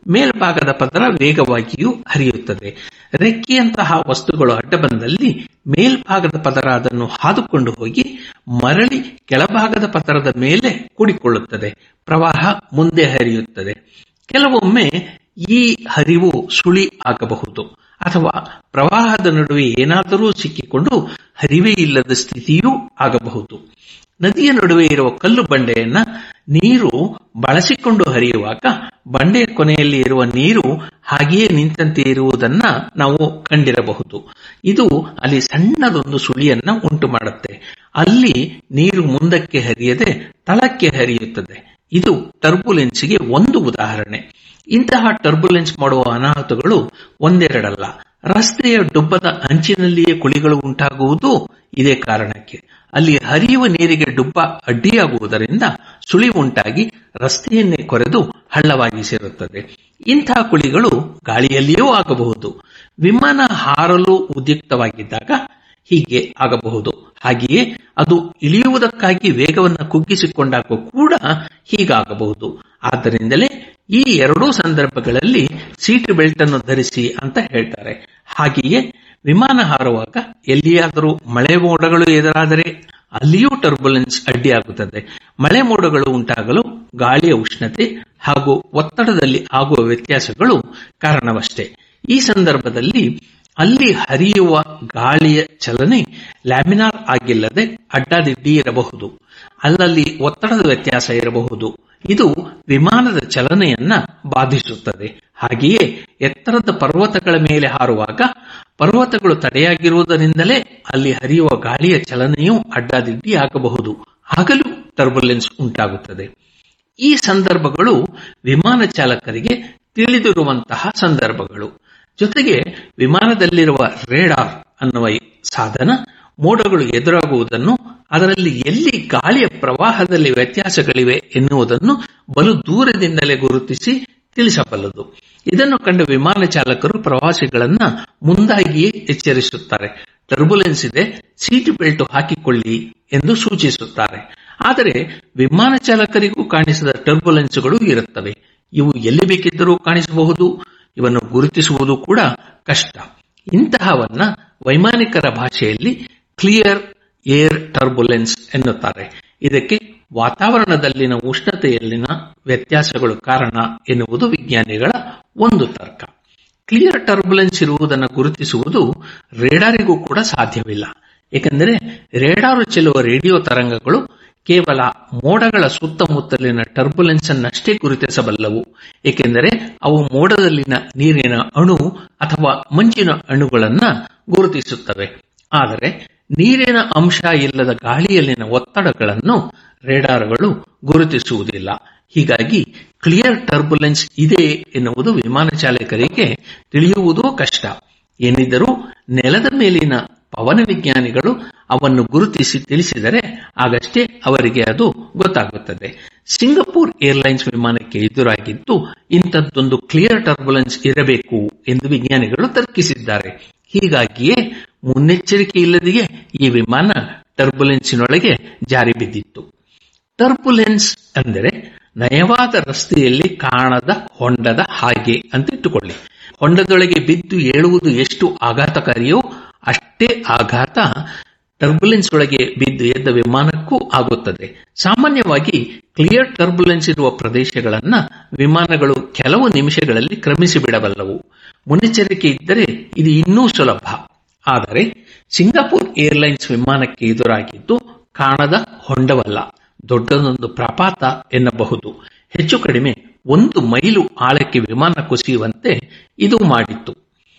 ಮೇಲ್ಭಾಗದ ಪದರ ವೇಗವಾಗಿಯೂ ಹರಿಯುತ್ತದೆ ರೆಕ್ಕೆಯಂತಹ ವಸ್ತುಗಳು ಅಡ್ಡ ಬಂದಲ್ಲಿ ಮೇಲ್ಭಾಗದ ಪದರ ಅದನ್ನು ಹಾದುಕೊಂಡು ಹೋಗಿ ಮರಳಿ ಕೆಳಭಾಗದ ಪದರದ ಮೇಲೆ ಕೂಡಿಕೊಳ್ಳುತ್ತದೆ ಪ್ರವಾಹ ಮುಂದೆ ಹರಿಯುತ್ತದೆ ಕೆಲವೊಮ್ಮೆ ಈ ಹರಿವು ಸುಳಿ ಆಗಬಹುದು ಅಥವಾ ಪ್ರವಾಹದ ನಡುವೆ ಏನಾದರೂ ಸಿಕ್ಕಿಕೊಂಡು ಹರಿವೇ ಇಲ್ಲದ ಸ್ಥಿತಿಯೂ ಆಗಬಹುದು ನದಿಯ ನಡುವೆ ಇರುವ ಕಲ್ಲು ಬಂಡೆಯನ್ನ ನೀರು ಬಳಸಿಕೊಂಡು ಹರಿಯುವಾಗ ಬಂಡೆಯ ಕೊನೆಯಲ್ಲಿ ಇರುವ ನೀರು ಹಾಗೆಯೇ ನಿಂತಂತೆ ಇರುವುದನ್ನ ನಾವು ಕಂಡಿರಬಹುದು ಇದು ಅಲ್ಲಿ ಸಣ್ಣದೊಂದು ಸುಳಿಯನ್ನ ಉಂಟು ಮಾಡುತ್ತೆ ಅಲ್ಲಿ ನೀರು ಮುಂದಕ್ಕೆ ಹರಿಯದೆ ತಳಕ್ಕೆ ಹರಿಯುತ್ತದೆ ಇದು ಟರ್ಬುಲೆನ್ಸ್ಗೆ ಒಂದು ಉದಾಹರಣೆ ಇಂತಹ ಟರ್ಬುಲೆನ್ಸ್ ಮಾಡುವ ಅನಾಹುತಗಳು ಒಂದೆರಡಲ್ಲ ರಸ್ತೆಯ ಡುಬ್ಬದ ಅಂಚಿನಲ್ಲಿಯೇ ಕುಳಿಗಳು ಉಂಟಾಗುವುದು ಇದೇ ಕಾರಣಕ್ಕೆ ಅಲ್ಲಿ ಹರಿಯುವ ನೀರಿಗೆ ಡುಬ್ಬ ಅಡ್ಡಿಯಾಗುವುದರಿಂದ ಸುಳಿ ಉಂಟಾಗಿ ರಸ್ತೆಯನ್ನೇ ಕೊರೆದು ಹಳ್ಳವಾಗಿ ಸೇರುತ್ತದೆ ಇಂತಹ ಕುಳಿಗಳು ಗಾಳಿಯಲ್ಲಿಯೂ ಆಗಬಹುದು ವಿಮಾನ ಹಾರಲು ಉದ್ಯುಕ್ತವಾಗಿದ್ದಾಗ ಹೀಗೆ ಆಗಬಹುದು ಹಾಗೆಯೇ ಅದು ಇಳಿಯುವುದಕ್ಕಾಗಿ ವೇಗವನ್ನು ಕುಗ್ಗಿಸಿಕೊಂಡಾಗ ಕೂಡ ಹೀಗಾಗಬಹುದು ಆದ್ದರಿಂದಲೇ ಈ ಎರಡೂ ಸಂದರ್ಭಗಳಲ್ಲಿ ಸೀಟ್ ಬೆಲ್ಟ್ ಅನ್ನು ಧರಿಸಿ ಅಂತ ಹೇಳ್ತಾರೆ ಹಾಗೆಯೇ ವಿಮಾನ ಹಾರುವಾಗ ಎಲ್ಲಿಯಾದರೂ ಮಳೆ ಮೋಡಗಳು ಎದುರಾದರೆ ಅಲ್ಲಿಯೂ ಟರ್ಬುಲೆನ್ಸ್ ಅಡ್ಡಿಯಾಗುತ್ತದೆ ಮಳೆ ಮೋಡಗಳು ಉಂಟಾಗಲು ಗಾಳಿಯ ಉಷ್ಣತೆ ಹಾಗೂ ಒತ್ತಡದಲ್ಲಿ ಆಗುವ ವ್ಯತ್ಯಾಸಗಳು ಕಾರಣವಷ್ಟೇ ಈ ಸಂದರ್ಭದಲ್ಲಿ ಅಲ್ಲಿ ಹರಿಯುವ ಗಾಳಿಯ ಚಲನೆ ಲ್ಯಾಮಿನಾರ್ ಆಗಿಲ್ಲದೆ ಅಡ್ಡಾದಿಡ್ಡಿ ಇರಬಹುದು ಅಲ್ಲಲ್ಲಿ ಒತ್ತಡದ ವ್ಯತ್ಯಾಸ ಇರಬಹುದು ಇದು ವಿಮಾನದ ಚಲನೆಯನ್ನ ಬಾಧಿಸುತ್ತದೆ ಹಾಗೆಯೇ ಎತ್ತರದ ಪರ್ವತಗಳ ಮೇಲೆ ಹಾರುವಾಗ ಪರ್ವತಗಳು ತಡೆಯಾಗಿರುವುದರಿಂದಲೇ ಅಲ್ಲಿ ಹರಿಯುವ ಗಾಳಿಯ ಚಲನೆಯೂ ಅಡ್ಡಾದಿಡ್ಡಿ ಆಗಬಹುದು ಆಗಲೂ ಟರ್ಬುಲೆನ್ಸ್ ಉಂಟಾಗುತ್ತದೆ ಈ ಸಂದರ್ಭಗಳು ವಿಮಾನ ಚಾಲಕರಿಗೆ ತಿಳಿದಿರುವಂತಹ ಸಂದರ್ಭಗಳು ಜೊತೆಗೆ ವಿಮಾನದಲ್ಲಿರುವ ರೇಡಾರ್ ಅನ್ನುವ ಸಾಧನ ಮೋಡಗಳು ಎದುರಾಗುವುದನ್ನು ಅದರಲ್ಲಿ ಎಲ್ಲಿ ಗಾಳಿಯ ಪ್ರವಾಹದಲ್ಲಿ ವ್ಯತ್ಯಾಸಗಳಿವೆ ಎನ್ನುವುದನ್ನು ಬಲು ದೂರದಿಂದಲೇ ಗುರುತಿಸಿ ತಿಳಿಸಬಲ್ಲದು ಇದನ್ನು ಕಂಡ ವಿಮಾನ ಚಾಲಕರು ಪ್ರವಾಸಿಗಳನ್ನ ಮುಂದಾಗಿಯೇ ಎಚ್ಚರಿಸುತ್ತಾರೆ ಟರ್ಬುಲೆನ್ಸ್ ಇದೆ ಸೀಟ್ ಬೆಲ್ಟ್ ಹಾಕಿಕೊಳ್ಳಿ ಎಂದು ಸೂಚಿಸುತ್ತಾರೆ ಆದರೆ ವಿಮಾನ ಚಾಲಕರಿಗೂ ಕಾಣಿಸದ ಟರ್ಬುಲೆನ್ಸ್ಗಳು ಇರುತ್ತವೆ ಇವು ಎಲ್ಲಿ ಬೇಕಿದ್ದರೂ ಕಾಣಿಸಬಹುದು ಇವನ್ನು ಗುರುತಿಸುವುದು ಕೂಡ ಕಷ್ಟ ಇಂತಹವನ್ನ ವೈಮಾನಿಕರ ಭಾಷೆಯಲ್ಲಿ ಕ್ಲಿಯರ್ ಏರ್ ಟರ್ಬುಲೆನ್ಸ್ ಎನ್ನುತ್ತಾರೆ ಇದಕ್ಕೆ ವಾತಾವರಣದಲ್ಲಿನ ಉಷ್ಣತೆಯಲ್ಲಿನ ವ್ಯತ್ಯಾಸಗಳು ಕಾರಣ ಎನ್ನುವುದು ವಿಜ್ಞಾನಿಗಳ ಒಂದು ತರ್ಕ ಕ್ಲಿಯರ್ ಟರ್ಬುಲೆನ್ಸ್ ಇರುವುದನ್ನು ಗುರುತಿಸುವುದು ರೇಡಾರಿಗೂ ಕೂಡ ಸಾಧ್ಯವಿಲ್ಲ ಏಕೆಂದರೆ ರೇಡಾರು ಚೆಲ್ಲುವ ರೇಡಿಯೋ ತರಂಗಗಳು ಕೇವಲ ಮೋಡಗಳ ಸುತ್ತಮುತ್ತಲಿನ ಟರ್ಬುಲೆನ್ಸ್ ಅನ್ನಷ್ಟೇ ಗುರುತಿಸಬಲ್ಲವು ಏಕೆಂದರೆ ಅವು ಮೋಡದಲ್ಲಿನ ನೀರಿನ ಅಣು ಅಥವಾ ಮಂಜಿನ ಅಣುಗಳನ್ನ ಗುರುತಿಸುತ್ತವೆ ಆದರೆ ನೀರಿನ ಅಂಶ ಇಲ್ಲದ ಗಾಳಿಯಲ್ಲಿನ ಒತ್ತಡಗಳನ್ನು ರೇಡಾರ್ಗಳು ಗುರುತಿಸುವುದಿಲ್ಲ ಹೀಗಾಗಿ ಕ್ಲಿಯರ್ ಟರ್ಬುಲೆನ್ಸ್ ಇದೆ ಎನ್ನುವುದು ವಿಮಾನ ಚಾಲಕರಿಗೆ ತಿಳಿಯುವುದೂ ಕಷ್ಟ ಏನಿದ್ದರೂ ನೆಲದ ಮೇಲಿನ ಪವನ ವಿಜ್ಞಾನಿಗಳು ಅವನ್ನು ಗುರುತಿಸಿ ತಿಳಿಸಿದರೆ ಆಗಷ್ಟೇ ಅವರಿಗೆ ಅದು ಗೊತ್ತಾಗುತ್ತದೆ ಸಿಂಗಪೂರ್ ಏರ್ಲೈನ್ಸ್ ವಿಮಾನಕ್ಕೆ ಎದುರಾಗಿದ್ದು ಇಂಥದ್ದೊಂದು ಕ್ಲಿಯರ್ ಟರ್ಬುಲೆನ್ಸ್ ಇರಬೇಕು ಎಂದು ವಿಜ್ಞಾನಿಗಳು ತರ್ಕಿಸಿದ್ದಾರೆ ಹೀಗಾಗಿಯೇ ಮುನ್ನೆಚ್ಚರಿಕೆ ಇಲ್ಲದೆಯೇ ಈ ವಿಮಾನ ಟರ್ಬುಲೆನ್ಸಿನೊಳಗೆ ಜಾರಿ ಬಿದ್ದಿತ್ತು ಟರ್ಬುಲೆನ್ಸ್ ಅಂದರೆ ನಯವಾದ ರಸ್ತೆಯಲ್ಲಿ ಕಾಣದ ಹೊಂಡದ ಹಾಗೆ ಅಂತ ಇಟ್ಟುಕೊಳ್ಳಿ ಹೊಂಡದೊಳಗೆ ಬಿದ್ದು ಏಳುವುದು ಎಷ್ಟು ಆಘಾತಕಾರಿಯೋ ಅಷ್ಟೇ ಆಘಾತ ಟರ್ಬುಲೆನ್ಸ್ ಒಳಗೆ ಬಿದ್ದು ಎದ್ದ ವಿಮಾನಕ್ಕೂ ಆಗುತ್ತದೆ ಸಾಮಾನ್ಯವಾಗಿ ಕ್ಲಿಯರ್ ಟರ್ಬುಲೆನ್ಸ್ ಇರುವ ಪ್ರದೇಶಗಳನ್ನ ವಿಮಾನಗಳು ಕೆಲವು ನಿಮಿಷಗಳಲ್ಲಿ ಕ್ರಮಿಸಿ ಬಿಡಬಲ್ಲವು ಮುನ್ನೆಚ್ಚರಿಕೆ ಇದ್ದರೆ ಇದು ಇನ್ನೂ ಸುಲಭ ಆದರೆ ಸಿಂಗಾಪುರ್ ಏರ್ಲೈನ್ಸ್ ವಿಮಾನಕ್ಕೆ ಎದುರಾಗಿದ್ದು ಕಾಣದ ಹೊಂಡವಲ್ಲ ದೊಡ್ಡದೊಂದು ಪ್ರಪಾತ ಎನ್ನಬಹುದು ಹೆಚ್ಚು ಕಡಿಮೆ ಒಂದು ಮೈಲು ಆಳಕ್ಕೆ ವಿಮಾನ ಕುಸಿಯುವಂತೆ ಇದು ಮಾಡಿತ್ತು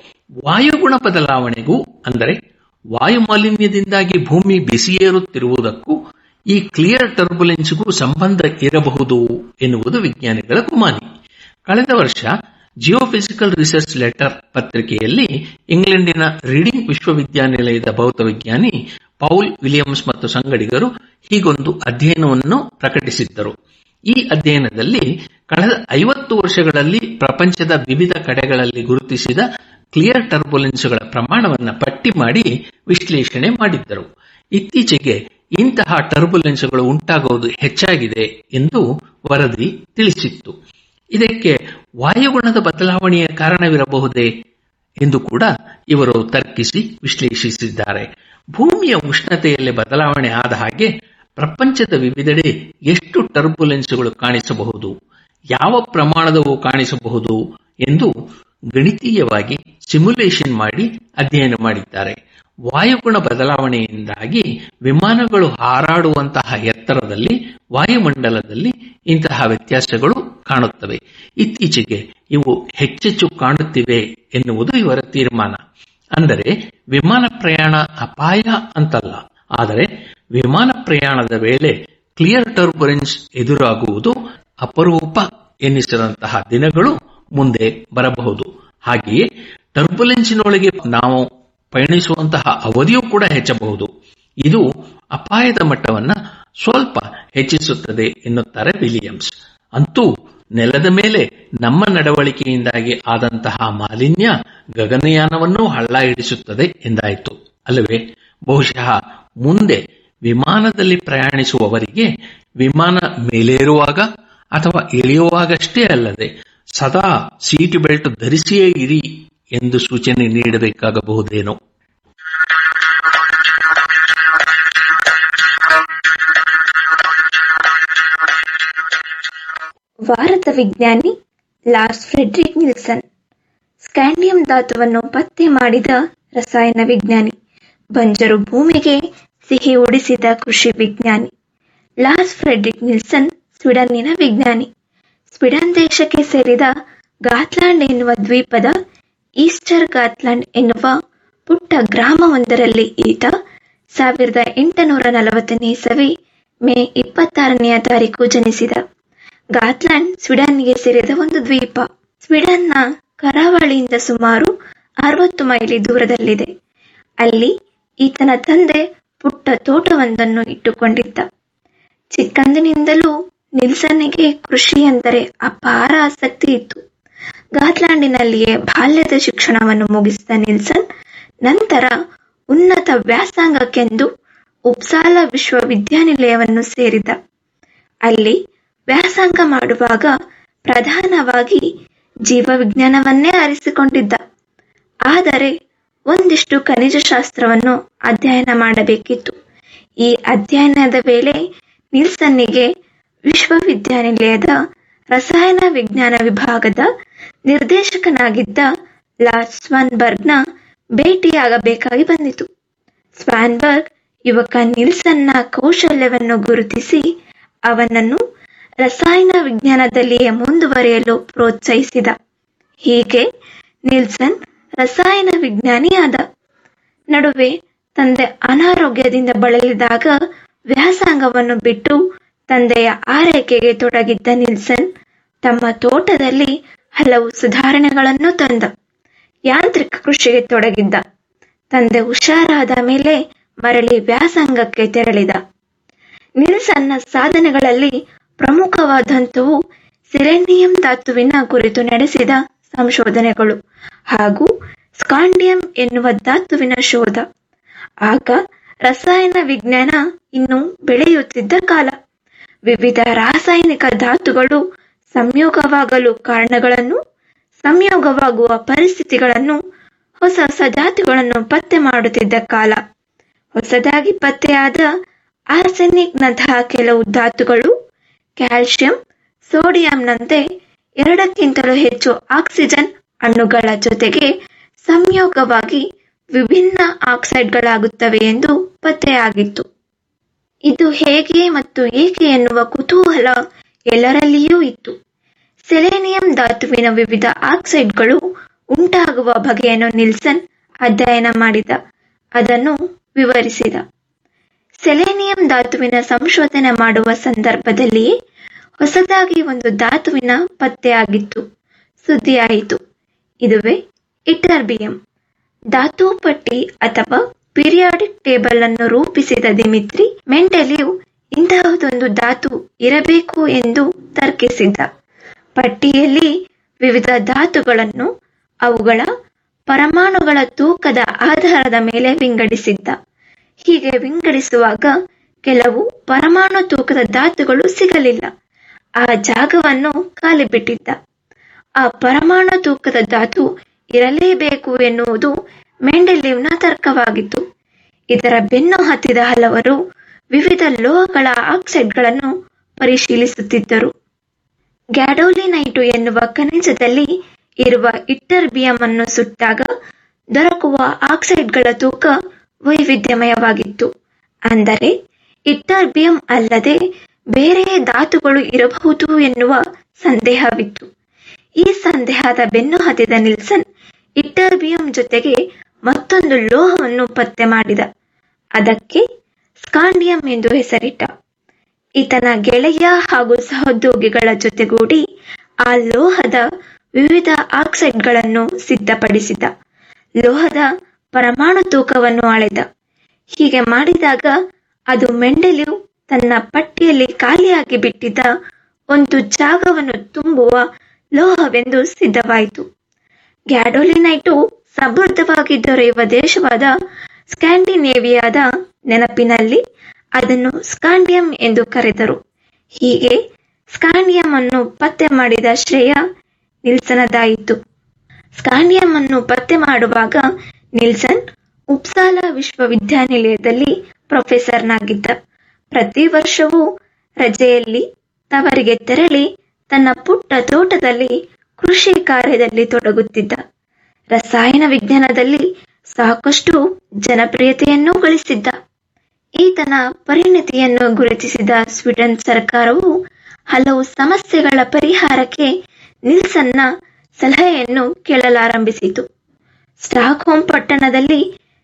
ವಾಯುಗುಣ ಬದಲಾವಣೆಗೂ ಅಂದರೆ ವಾಯುಮಾಲಿನ್ಯದಿಂದಾಗಿ ಭೂಮಿ ಬಿಸಿಯೇರುತ್ತಿರುವುದಕ್ಕೂ ಈ ಕ್ಲಿಯರ್ ಟರ್ಬುಲೆನ್ಸ್ಗೂ ಸಂಬಂಧ ಇರಬಹುದು ಎನ್ನುವುದು ವಿಜ್ಞಾನಿಗಳ ಗುಮಾನಿ ಕಳೆದ ವರ್ಷ ಜಿಯೋಫಿಸಿಕಲ್ ರಿಸರ್ಚ್ ಲೆಟರ್ ಪತ್ರಿಕೆಯಲ್ಲಿ ಇಂಗ್ಲೆಂಡಿನ ರೀಡಿಂಗ್ ವಿಶ್ವವಿದ್ಯಾನಿಲಯದ ಭೌತವಿಜ್ಞಾನಿ ಪೌಲ್ ವಿಲಿಯಮ್ಸ್ ಮತ್ತು ಸಂಗಡಿಗರು ಹೀಗೊಂದು ಅಧ್ಯಯನವನ್ನು ಪ್ರಕಟಿಸಿದ್ದರು ಈ ಅಧ್ಯಯನದಲ್ಲಿ ಕಳೆದ ಐವತ್ತು ವರ್ಷಗಳಲ್ಲಿ ಪ್ರಪಂಚದ ವಿವಿಧ ಕಡೆಗಳಲ್ಲಿ ಗುರುತಿಸಿದ ಕ್ಲಿಯರ್ ಟರ್ಬುಲೆನ್ಸ್ಗಳ ಪ್ರಮಾಣವನ್ನು ಪಟ್ಟಿ ಮಾಡಿ ವಿಶ್ಲೇಷಣೆ ಮಾಡಿದ್ದರು ಇತ್ತೀಚೆಗೆ ಇಂತಹ ಟರ್ಬುಲೆನ್ಸ್ಗಳು ಉಂಟಾಗುವುದು ಹೆಚ್ಚಾಗಿದೆ ಎಂದು ವರದಿ ತಿಳಿಸಿತ್ತು ಇದಕ್ಕೆ ವಾಯುಗುಣದ ಬದಲಾವಣೆಯ ಕಾರಣವಿರಬಹುದೇ ಎಂದು ಕೂಡ ಇವರು ತರ್ಕಿಸಿ ವಿಶ್ಲೇಷಿಸಿದ್ದಾರೆ ಭೂಮಿಯ ಉಷ್ಣತೆಯಲ್ಲಿ ಬದಲಾವಣೆ ಆದ ಹಾಗೆ ಪ್ರಪಂಚದ ವಿವಿಧೆಡೆ ಎಷ್ಟು ಟರ್ಬುಲೆನ್ಸ್ಗಳು ಕಾಣಿಸಬಹುದು ಯಾವ ಪ್ರಮಾಣದವು ಕಾಣಿಸಬಹುದು ಎಂದು ಗಣಿತೀಯವಾಗಿ ಸಿಮ್ಯುಲೇಷನ್ ಮಾಡಿ ಅಧ್ಯಯನ ಮಾಡಿದ್ದಾರೆ ವಾಯುಗುಣ ಬದಲಾವಣೆಯಿಂದಾಗಿ ವಿಮಾನಗಳು ಹಾರಾಡುವಂತಹ ಎತ್ತರದಲ್ಲಿ ವಾಯುಮಂಡಲದಲ್ಲಿ ಇಂತಹ ವ್ಯತ್ಯಾಸಗಳು ಕಾಣುತ್ತವೆ ಇತ್ತೀಚೆಗೆ ಇವು ಹೆಚ್ಚೆಚ್ಚು ಕಾಣುತ್ತಿವೆ ಎನ್ನುವುದು ಇವರ ತೀರ್ಮಾನ ಅಂದರೆ ವಿಮಾನ ಪ್ರಯಾಣ ಅಪಾಯ ಅಂತಲ್ಲ ಆದರೆ ವಿಮಾನ ಪ್ರಯಾಣದ ವೇಳೆ ಕ್ಲಿಯರ್ ಟರ್ಬುಲೆನ್ಸ್ ಎದುರಾಗುವುದು ಅಪರೂಪ ಎನ್ನಿಸಿದಂತಹ ದಿನಗಳು ಮುಂದೆ ಬರಬಹುದು ಹಾಗೆಯೇ ಟರ್ಬುಲೆನ್ಸಿನೊಳಗೆ ನಾವು ಪಯಣಿಸುವಂತಹ ಅವಧಿಯೂ ಕೂಡ ಹೆಚ್ಚಬಹುದು ಇದು ಅಪಾಯದ ಮಟ್ಟವನ್ನ ಸ್ವಲ್ಪ ಹೆಚ್ಚಿಸುತ್ತದೆ ಎನ್ನುತ್ತಾರೆ ವಿಲಿಯಮ್ಸ್ ಅಂತೂ ನೆಲದ ಮೇಲೆ ನಮ್ಮ ನಡವಳಿಕೆಯಿಂದಾಗಿ ಆದಂತಹ ಮಾಲಿನ್ಯ ಗಗನಯಾನವನ್ನೂ ಹಳ್ಳ ಹಿಡಿಸುತ್ತದೆ ಎಂದಾಯಿತು ಅಲ್ಲವೇ ಬಹುಶಃ ಮುಂದೆ ವಿಮಾನದಲ್ಲಿ ಪ್ರಯಾಣಿಸುವವರಿಗೆ ವಿಮಾನ ಮೇಲೇರುವಾಗ ಅಥವಾ ಇಳಿಯುವಾಗಷ್ಟೇ ಅಲ್ಲದೆ ಸದಾ ಸೀಟ್ ಬೆಲ್ಟ್ ಧರಿಸಿಯೇ ಇರಿ ಎಂದು ಸೂಚನೆ ನೀಡಬೇಕಾಗಬಹುದೇನೋ ಭಾರತ ವಿಜ್ಞಾನಿ ಲಾರ್ಸ್ ಫ್ರೆಡ್ರಿಕ್ ನಿಲ್ಸನ್ ಸ್ಕ್ಯಾಂಡಿಯಂ ಧಾತುವನ್ನು ಪತ್ತೆ ಮಾಡಿದ ರಸಾಯನ ವಿಜ್ಞಾನಿ ಬಂಜರು ಭೂಮಿಗೆ ಸಿಹಿ ಉಡಿಸಿದ ಕೃಷಿ ವಿಜ್ಞಾನಿ ಲಾರ್ಸ್ ಫ್ರೆಡ್ರಿಕ್ ನಿಲ್ಸನ್ ಸ್ವೀಡನ್ನಿನ ವಿಜ್ಞಾನಿ ಸ್ವೀಡನ್ ದೇಶಕ್ಕೆ ಸೇರಿದ ಗಾತ್ಲಾಂಡ್ ಎನ್ನುವ ದ್ವೀಪದ ಈಸ್ಟರ್ ಗಾತ್ಲಾಂಡ್ ಎನ್ನುವ ಪುಟ್ಟ ಗ್ರಾಮವೊಂದರಲ್ಲಿ ಈತ ಸಾವಿರದ ಎಂಟುನೂರ ನಲವತ್ತನೇ ಇಸವಿ ಮೇ ಇಪ್ಪತ್ತಾರನೆಯ ತಾರೀಕು ಜನಿಸಿದ ಗಾತ್ಲಾಂಡ್ ಸ್ವೀಡನ್ಗೆ ಸೇರಿದ ಒಂದು ದ್ವೀಪ ಸ್ವೀಡನ್ನ ಕರಾವಳಿಯಿಂದ ಸುಮಾರು ಅರವತ್ತು ಮೈಲಿ ದೂರದಲ್ಲಿದೆ ಅಲ್ಲಿ ಈತನ ತಂದೆ ಪುಟ್ಟ ತೋಟವೊಂದನ್ನು ಇಟ್ಟುಕೊಂಡಿದ್ದ ಚಿಕ್ಕಂದಿನಿಂದಲೂ ನಿಲ್ಸನ್ನಿಗೆ ಕೃಷಿ ಎಂದರೆ ಅಪಾರ ಆಸಕ್ತಿ ಇತ್ತು ಗಾತ್ಲಾಂಡಿನಲ್ಲಿಯೇ ಬಾಲ್ಯದ ಶಿಕ್ಷಣವನ್ನು ಮುಗಿಸಿದ ನಿಲ್ಸನ್ ನಂತರ ಉನ್ನತ ವ್ಯಾಸಂಗಕ್ಕೆಂದು ಉಪ್ಸಾಲ ವಿಶ್ವವಿದ್ಯಾನಿಲಯವನ್ನು ಸೇರಿದ ಅಲ್ಲಿ ವ್ಯಾಸಂಗ ಮಾಡುವಾಗ ಪ್ರಧಾನವಾಗಿ ಜೀವವಿಜ್ಞಾನವನ್ನೇ ಆರಿಸಿಕೊಂಡಿದ್ದ ಆದರೆ ಒಂದಿಷ್ಟು ಖನಿಜಶಾಸ್ತ್ರವನ್ನು ಅಧ್ಯಯನ ಮಾಡಬೇಕಿತ್ತು ಈ ಅಧ್ಯಯನದ ವೇಳೆ ನಿಲ್ಸನ್ನಿಗೆ ವಿಶ್ವವಿದ್ಯಾನಿಲಯದ ರಸಾಯನ ವಿಜ್ಞಾನ ವಿಭಾಗದ ನಿರ್ದೇಶಕನಾಗಿದ್ದ ಲಾರ್ಸ್ ಸ್ವಾನ್ಬರ್ಗ್ನ ಭೇಟಿಯಾಗಬೇಕಾಗಿ ಬಂದಿತು ಸ್ವಾನ್ಬರ್ಗ್ ಯುವಕ ನಿಲ್ಸನ್ನ ಕೌಶಲ್ಯವನ್ನು ಗುರುತಿಸಿ ಅವನನ್ನು ರಸಾಯನ ವಿಜ್ಞಾನದಲ್ಲಿಯೇ ಮುಂದುವರಿಯಲು ಪ್ರೋತ್ಸಾಹಿಸಿದ ಹೀಗೆ ನಿಲ್ಸನ್ ರಸಾಯನ ವಿಜ್ಞಾನಿಯಾದ ನಡುವೆ ತಂದೆ ಅನಾರೋಗ್ಯದಿಂದ ಬಳಲಿದಾಗ ವ್ಯಾಸಂಗವನ್ನು ಬಿಟ್ಟು ತಂದೆಯ ಆರೈಕೆಗೆ ತೊಡಗಿದ್ದ ನಿಲ್ಸನ್ ತಮ್ಮ ತೋಟದಲ್ಲಿ ಹಲವು ಸುಧಾರಣೆಗಳನ್ನು ತಂದ ಯಾಂತ್ರಿಕ ಕೃಷಿಗೆ ತೊಡಗಿದ್ದ ತಂದೆ ಹುಷಾರಾದ ಮೇಲೆ ಮರಳಿ ವ್ಯಾಸಂಗಕ್ಕೆ ತೆರಳಿದ ನಿಲ್ಸನ್ನ ಸಾಧನೆಗಳಲ್ಲಿ ಪ್ರಮುಖವಾದಂಥವು ಸಿರೆನಿಯಂ ಧಾತುವಿನ ಕುರಿತು ನಡೆಸಿದ ಸಂಶೋಧನೆಗಳು ಹಾಗೂ ಸ್ಕಾಂಡಿಯಂ ಎನ್ನುವ ಧಾತುವಿನ ಶೋಧ ಆಗ ರಸಾಯನ ವಿಜ್ಞಾನ ಇನ್ನು ಬೆಳೆಯುತ್ತಿದ್ದ ಕಾಲ ವಿವಿಧ ರಾಸಾಯನಿಕ ಧಾತುಗಳು ಸಂಯೋಗವಾಗಲು ಕಾರಣಗಳನ್ನು ಸಂಯೋಗವಾಗುವ ಪರಿಸ್ಥಿತಿಗಳನ್ನು ಹೊಸ ಹೊಸ ಧಾತುಗಳನ್ನು ಪತ್ತೆ ಮಾಡುತ್ತಿದ್ದ ಕಾಲ ಹೊಸದಾಗಿ ಪತ್ತೆಯಾದ ಆರ್ಸೆನಿಕ್ನಂತಹ ಕೆಲವು ಧಾತುಗಳು ಕ್ಯಾಲ್ಸಿಯಂ ಸೋಡಿಯಂನಂತೆ ಎರಡಕ್ಕಿಂತಲೂ ಹೆಚ್ಚು ಆಕ್ಸಿಜನ್ ಅಣುಗಳ ಜೊತೆಗೆ ಸಂಯೋಗವಾಗಿ ವಿಭಿನ್ನ ಆಕ್ಸೈಡ್ಗಳಾಗುತ್ತವೆ ಎಂದು ಪತ್ತೆಯಾಗಿತ್ತು ಇದು ಹೇಗೆ ಮತ್ತು ಏಕೆ ಎನ್ನುವ ಕುತೂಹಲ ಎಲ್ಲರಲ್ಲಿಯೂ ಇತ್ತು ಸೆಲೆನಿಯಂ ಧಾತುವಿನ ವಿವಿಧ ಆಕ್ಸೈಡ್ಗಳು ಉಂಟಾಗುವ ಬಗೆಯನ್ನು ನಿಲ್ಸನ್ ಅಧ್ಯಯನ ಮಾಡಿದ ಅದನ್ನು ವಿವರಿಸಿದ ಸೆಲೆನಿಯಂ ಧಾತುವಿನ ಸಂಶೋಧನೆ ಮಾಡುವ ಸಂದರ್ಭದಲ್ಲಿಯೇ ಹೊಸದಾಗಿ ಒಂದು ಧಾತುವಿನ ಪತ್ತೆಯಾಗಿತ್ತು ಸುದ್ದಿಯಾಯಿತು ಇದುವೇ ಇಟರ್ಬಿಯಂ ಧಾತು ಪಟ್ಟಿ ಅಥವಾ ಪೀರಿಯಾಡಿಕ್ ಟೇಬಲ್ ಅನ್ನು ರೂಪಿಸಿದ ದಿಮಿತ್ರಿ ಮೆಂಡೆಲಿಯು ಇಂತಹದೊಂದು ಧಾತು ಇರಬೇಕು ಎಂದು ತರ್ಕಿಸಿದ್ದ ಪಟ್ಟಿಯಲ್ಲಿ ವಿವಿಧ ಧಾತುಗಳನ್ನು ಅವುಗಳ ಪರಮಾಣುಗಳ ತೂಕದ ಆಧಾರದ ಮೇಲೆ ವಿಂಗಡಿಸಿದ್ದ ಹೀಗೆ ವಿಂಗಡಿಸುವಾಗ ಕೆಲವು ಪರಮಾಣು ತೂಕದ ಧಾತುಗಳು ಸಿಗಲಿಲ್ಲ ಆ ಜಾಗವನ್ನು ಖಾಲಿ ಬಿಟ್ಟಿದ್ದ ಆ ಪರಮಾಣು ತೂಕದ ಧಾತು ಇರಲೇಬೇಕು ಎನ್ನುವುದು ಮೆಂಡೆಲಿವ್ನ ತರ್ಕವಾಗಿತ್ತು ಇದರ ಬೆನ್ನು ಹತ್ತಿದ ಹಲವರು ವಿವಿಧ ಲೋಹಗಳ ಆಕ್ಸೈಡ್ಗಳನ್ನು ಪರಿಶೀಲಿಸುತ್ತಿದ್ದರು ಗ್ಯಾಡೋಲಿನೈಟು ಎನ್ನುವ ಖನಿಜದಲ್ಲಿ ಇರುವ ಇಟ್ಟರ್ಬಿಯಂ ಅನ್ನು ಸುಟ್ಟಾಗ ದೊರಕುವ ಆಕ್ಸೈಡ್ಗಳ ತೂಕ ವೈವಿಧ್ಯಮಯವಾಗಿತ್ತು ಅಂದರೆ ಇಟ್ಟರ್ಬಿಯಂ ಅಲ್ಲದೆ ಬೇರೆ ಧಾತುಗಳು ಇರಬಹುದು ಎನ್ನುವ ಸಂದೇಹವಿತ್ತು ಈ ಸಂದೇಹದ ಬೆನ್ನು ಹತ್ತಿದ ನಿಲ್ಸನ್ ಇಟ್ಟರ್ಬಿಯಂ ಜೊತೆಗೆ ಮತ್ತೊಂದು ಲೋಹವನ್ನು ಪತ್ತೆ ಮಾಡಿದ ಅದಕ್ಕೆ ಸ್ಕಾಂಡಿಯಂ ಎಂದು ಹೆಸರಿಟ್ಟ ಈತನ ಗೆಳೆಯ ಹಾಗೂ ಸಹೋದ್ಯೋಗಿಗಳ ಜೊತೆಗೂಡಿ ಆ ಲೋಹದ ವಿವಿಧ ಆಕ್ಸೈಡ್ಗಳನ್ನು ಸಿದ್ಧಪಡಿಸಿದ ಲೋಹದ ಪರಮಾಣು ತೂಕವನ್ನು ಅಳೆದ ಹೀಗೆ ಮಾಡಿದಾಗ ಅದು ಮೆಂಡೆಲಿವ್ ತನ್ನ ಪಟ್ಟಿಯಲ್ಲಿ ಖಾಲಿಯಾಗಿ ಬಿಟ್ಟಿದ್ದ ಒಂದು ಜಾಗವನ್ನು ತುಂಬುವ ಲೋಹವೆಂದು ಸಿದ್ಧವಾಯಿತು ಗ್ಯಾಡೋಲಿನೈಟು ಸಮೃದ್ಧವಾಗಿ ದೊರೆಯುವ ದೇಶವಾದ ಸ್ಕ್ಯಾಂಡಿನೇವಿಯಾದ ನೆನಪಿನಲ್ಲಿ ಅದನ್ನು ಸ್ಕಾಂಡಿಯಂ ಎಂದು ಕರೆದರು ಹೀಗೆ ಸ್ಕಾಂಡಿಯಂ ಅನ್ನು ಪತ್ತೆ ಮಾಡಿದ ಶ್ರೇಯ ನಿಲ್ಸನದಾಯಿತು ಸ್ಕಾಂಡಿಯಂ ಅನ್ನು ಪತ್ತೆ ಮಾಡುವಾಗ ನಿಲ್ಸನ್ ಉಪ್ಸಾಲ ವಿಶ್ವವಿದ್ಯಾನಿಲಯದಲ್ಲಿ ಪ್ರೊಫೆಸರ್ನಾಗಿದ್ದ ಪ್ರತಿ ವರ್ಷವೂ ರಜೆಯಲ್ಲಿ ತವರಿಗೆ ತೆರಳಿ ತನ್ನ ಪುಟ್ಟ ತೋಟದಲ್ಲಿ ಕೃಷಿ ಕಾರ್ಯದಲ್ಲಿ ತೊಡಗುತ್ತಿದ್ದ ರಸಾಯನ ವಿಜ್ಞಾನದಲ್ಲಿ ಸಾಕಷ್ಟು ಜನಪ್ರಿಯತೆಯನ್ನೂ ಗಳಿಸಿದ್ದ ಈತನ ಪರಿಣತಿಯನ್ನು ಗುರುತಿಸಿದ ಸ್ವೀಡನ್ ಸರ್ಕಾರವು ಹಲವು ಸಮಸ್ಯೆಗಳ ಪರಿಹಾರಕ್ಕೆ ನಿಲ್ಸನ್ನ ಸಲಹೆಯನ್ನು ಕೇಳಲಾರಂಭಿಸಿತು ಸ್ಟಾಕ್ಹೋಮ್ ಪಟ್ಟಣದಲ್ಲಿ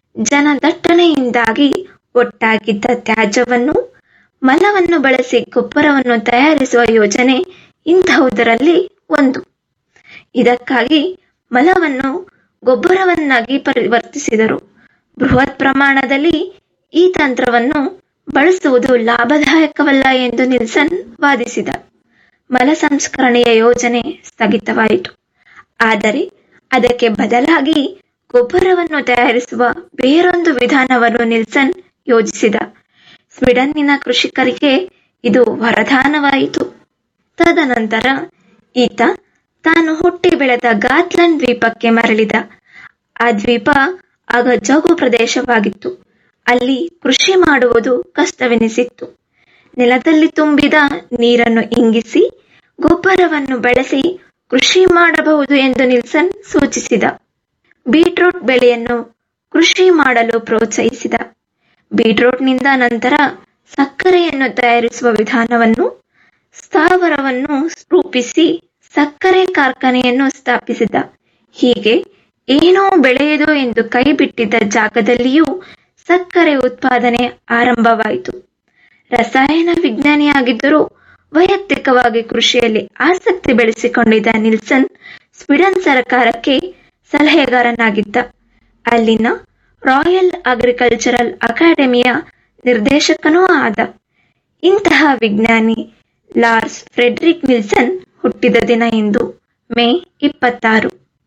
ಜನದಟ್ಟಣೆಯಿಂದಾಗಿ ಒಟ್ಟಾಗಿದ್ದ ತ್ಯಾಜ್ಯವನ್ನು ಮಲವನ್ನು ಬಳಸಿ ಗೊಬ್ಬರವನ್ನು ತಯಾರಿಸುವ ಯೋಜನೆ ಇಂತಹುದರಲ್ಲಿ ಒಂದು ಇದಕ್ಕಾಗಿ ಮಲವನ್ನು ಗೊಬ್ಬರವನ್ನಾಗಿ ಪರಿವರ್ತಿಸಿದರು ಬೃಹತ್ ಪ್ರಮಾಣದಲ್ಲಿ ಈ ತಂತ್ರವನ್ನು ಬಳಸುವುದು ಲಾಭದಾಯಕವಲ್ಲ ಎಂದು ನಿಲ್ಸನ್ ವಾದಿಸಿದ ಮಲ ಸಂಸ್ಕರಣೆಯ ಯೋಜನೆ ಸ್ಥಗಿತವಾಯಿತು ಆದರೆ ಅದಕ್ಕೆ ಬದಲಾಗಿ ಗೊಬ್ಬರವನ್ನು ತಯಾರಿಸುವ ಬೇರೊಂದು ವಿಧಾನವನ್ನು ನಿಲ್ಸನ್ ಯೋಜಿಸಿದ ಸ್ವೀಡನ್ನಿನ ಕೃಷಿಕರಿಗೆ ಇದು ವರದಾನವಾಯಿತು ತದನಂತರ ಈತ ತಾನು ಹುಟ್ಟಿ ಬೆಳೆದ ಗಾತ್ಲಂಡ್ ದ್ವೀಪಕ್ಕೆ ಮರಳಿದ ಆ ದ್ವೀಪ ಆಗ ಜೌಗು ಪ್ರದೇಶವಾಗಿತ್ತು ಅಲ್ಲಿ ಕೃಷಿ ಮಾಡುವುದು ಕಷ್ಟವೆನಿಸಿತ್ತು ನೆಲದಲ್ಲಿ ತುಂಬಿದ ನೀರನ್ನು ಇಂಗಿಸಿ ಗೊಬ್ಬರವನ್ನು ಬಳಸಿ ಕೃಷಿ ಮಾಡಬಹುದು ಎಂದು ನಿಲ್ಸನ್ ಸೂಚಿಸಿದ ಬೀಟ್ರೂಟ್ ಬೆಳೆಯನ್ನು ಕೃಷಿ ಮಾಡಲು ಪ್ರೋತ್ಸಾಹಿಸಿದ ಬೀಟ್ರೂಟ್ನಿಂದ ನಂತರ ಸಕ್ಕರೆಯನ್ನು ತಯಾರಿಸುವ ವಿಧಾನವನ್ನು ಸ್ಥಾವರವನ್ನು ರೂಪಿಸಿ ಸಕ್ಕರೆ ಕಾರ್ಖಾನೆಯನ್ನು ಸ್ಥಾಪಿಸಿದ ಹೀಗೆ ಏನೋ ಬೆಳೆಯದು ಎಂದು ಕೈಬಿಟ್ಟಿದ್ದ ಜಾಗದಲ್ಲಿಯೂ ಸಕ್ಕರೆ ಉತ್ಪಾದನೆ ಆರಂಭವಾಯಿತು ರಸಾಯನ ವಿಜ್ಞಾನಿಯಾಗಿದ್ದರೂ ವೈಯಕ್ತಿಕವಾಗಿ ಕೃಷಿಯಲ್ಲಿ ಆಸಕ್ತಿ ಬೆಳೆಸಿಕೊಂಡಿದ್ದ ನಿಲ್ಸನ್ ಸ್ವೀಡನ್ ಸರ್ಕಾರಕ್ಕೆ ಸಲಹೆಗಾರನಾಗಿದ್ದ ಅಲ್ಲಿನ ರಾಯಲ್ ಅಗ್ರಿಕಲ್ಚರಲ್ ಅಕಾಡೆಮಿಯ ನಿರ್ದೇಶಕನೂ ಆದ ಇಂತಹ ವಿಜ್ಞಾನಿ ಲಾರ್ಸ್ ಫ್ರೆಡ್ರಿಕ್ ನಿಲ್ಸನ್ ಹುಟ್ಟಿದ ದಿನ ಇಂದು ಮೇ ಇಪ್ಪತ್ತಾರು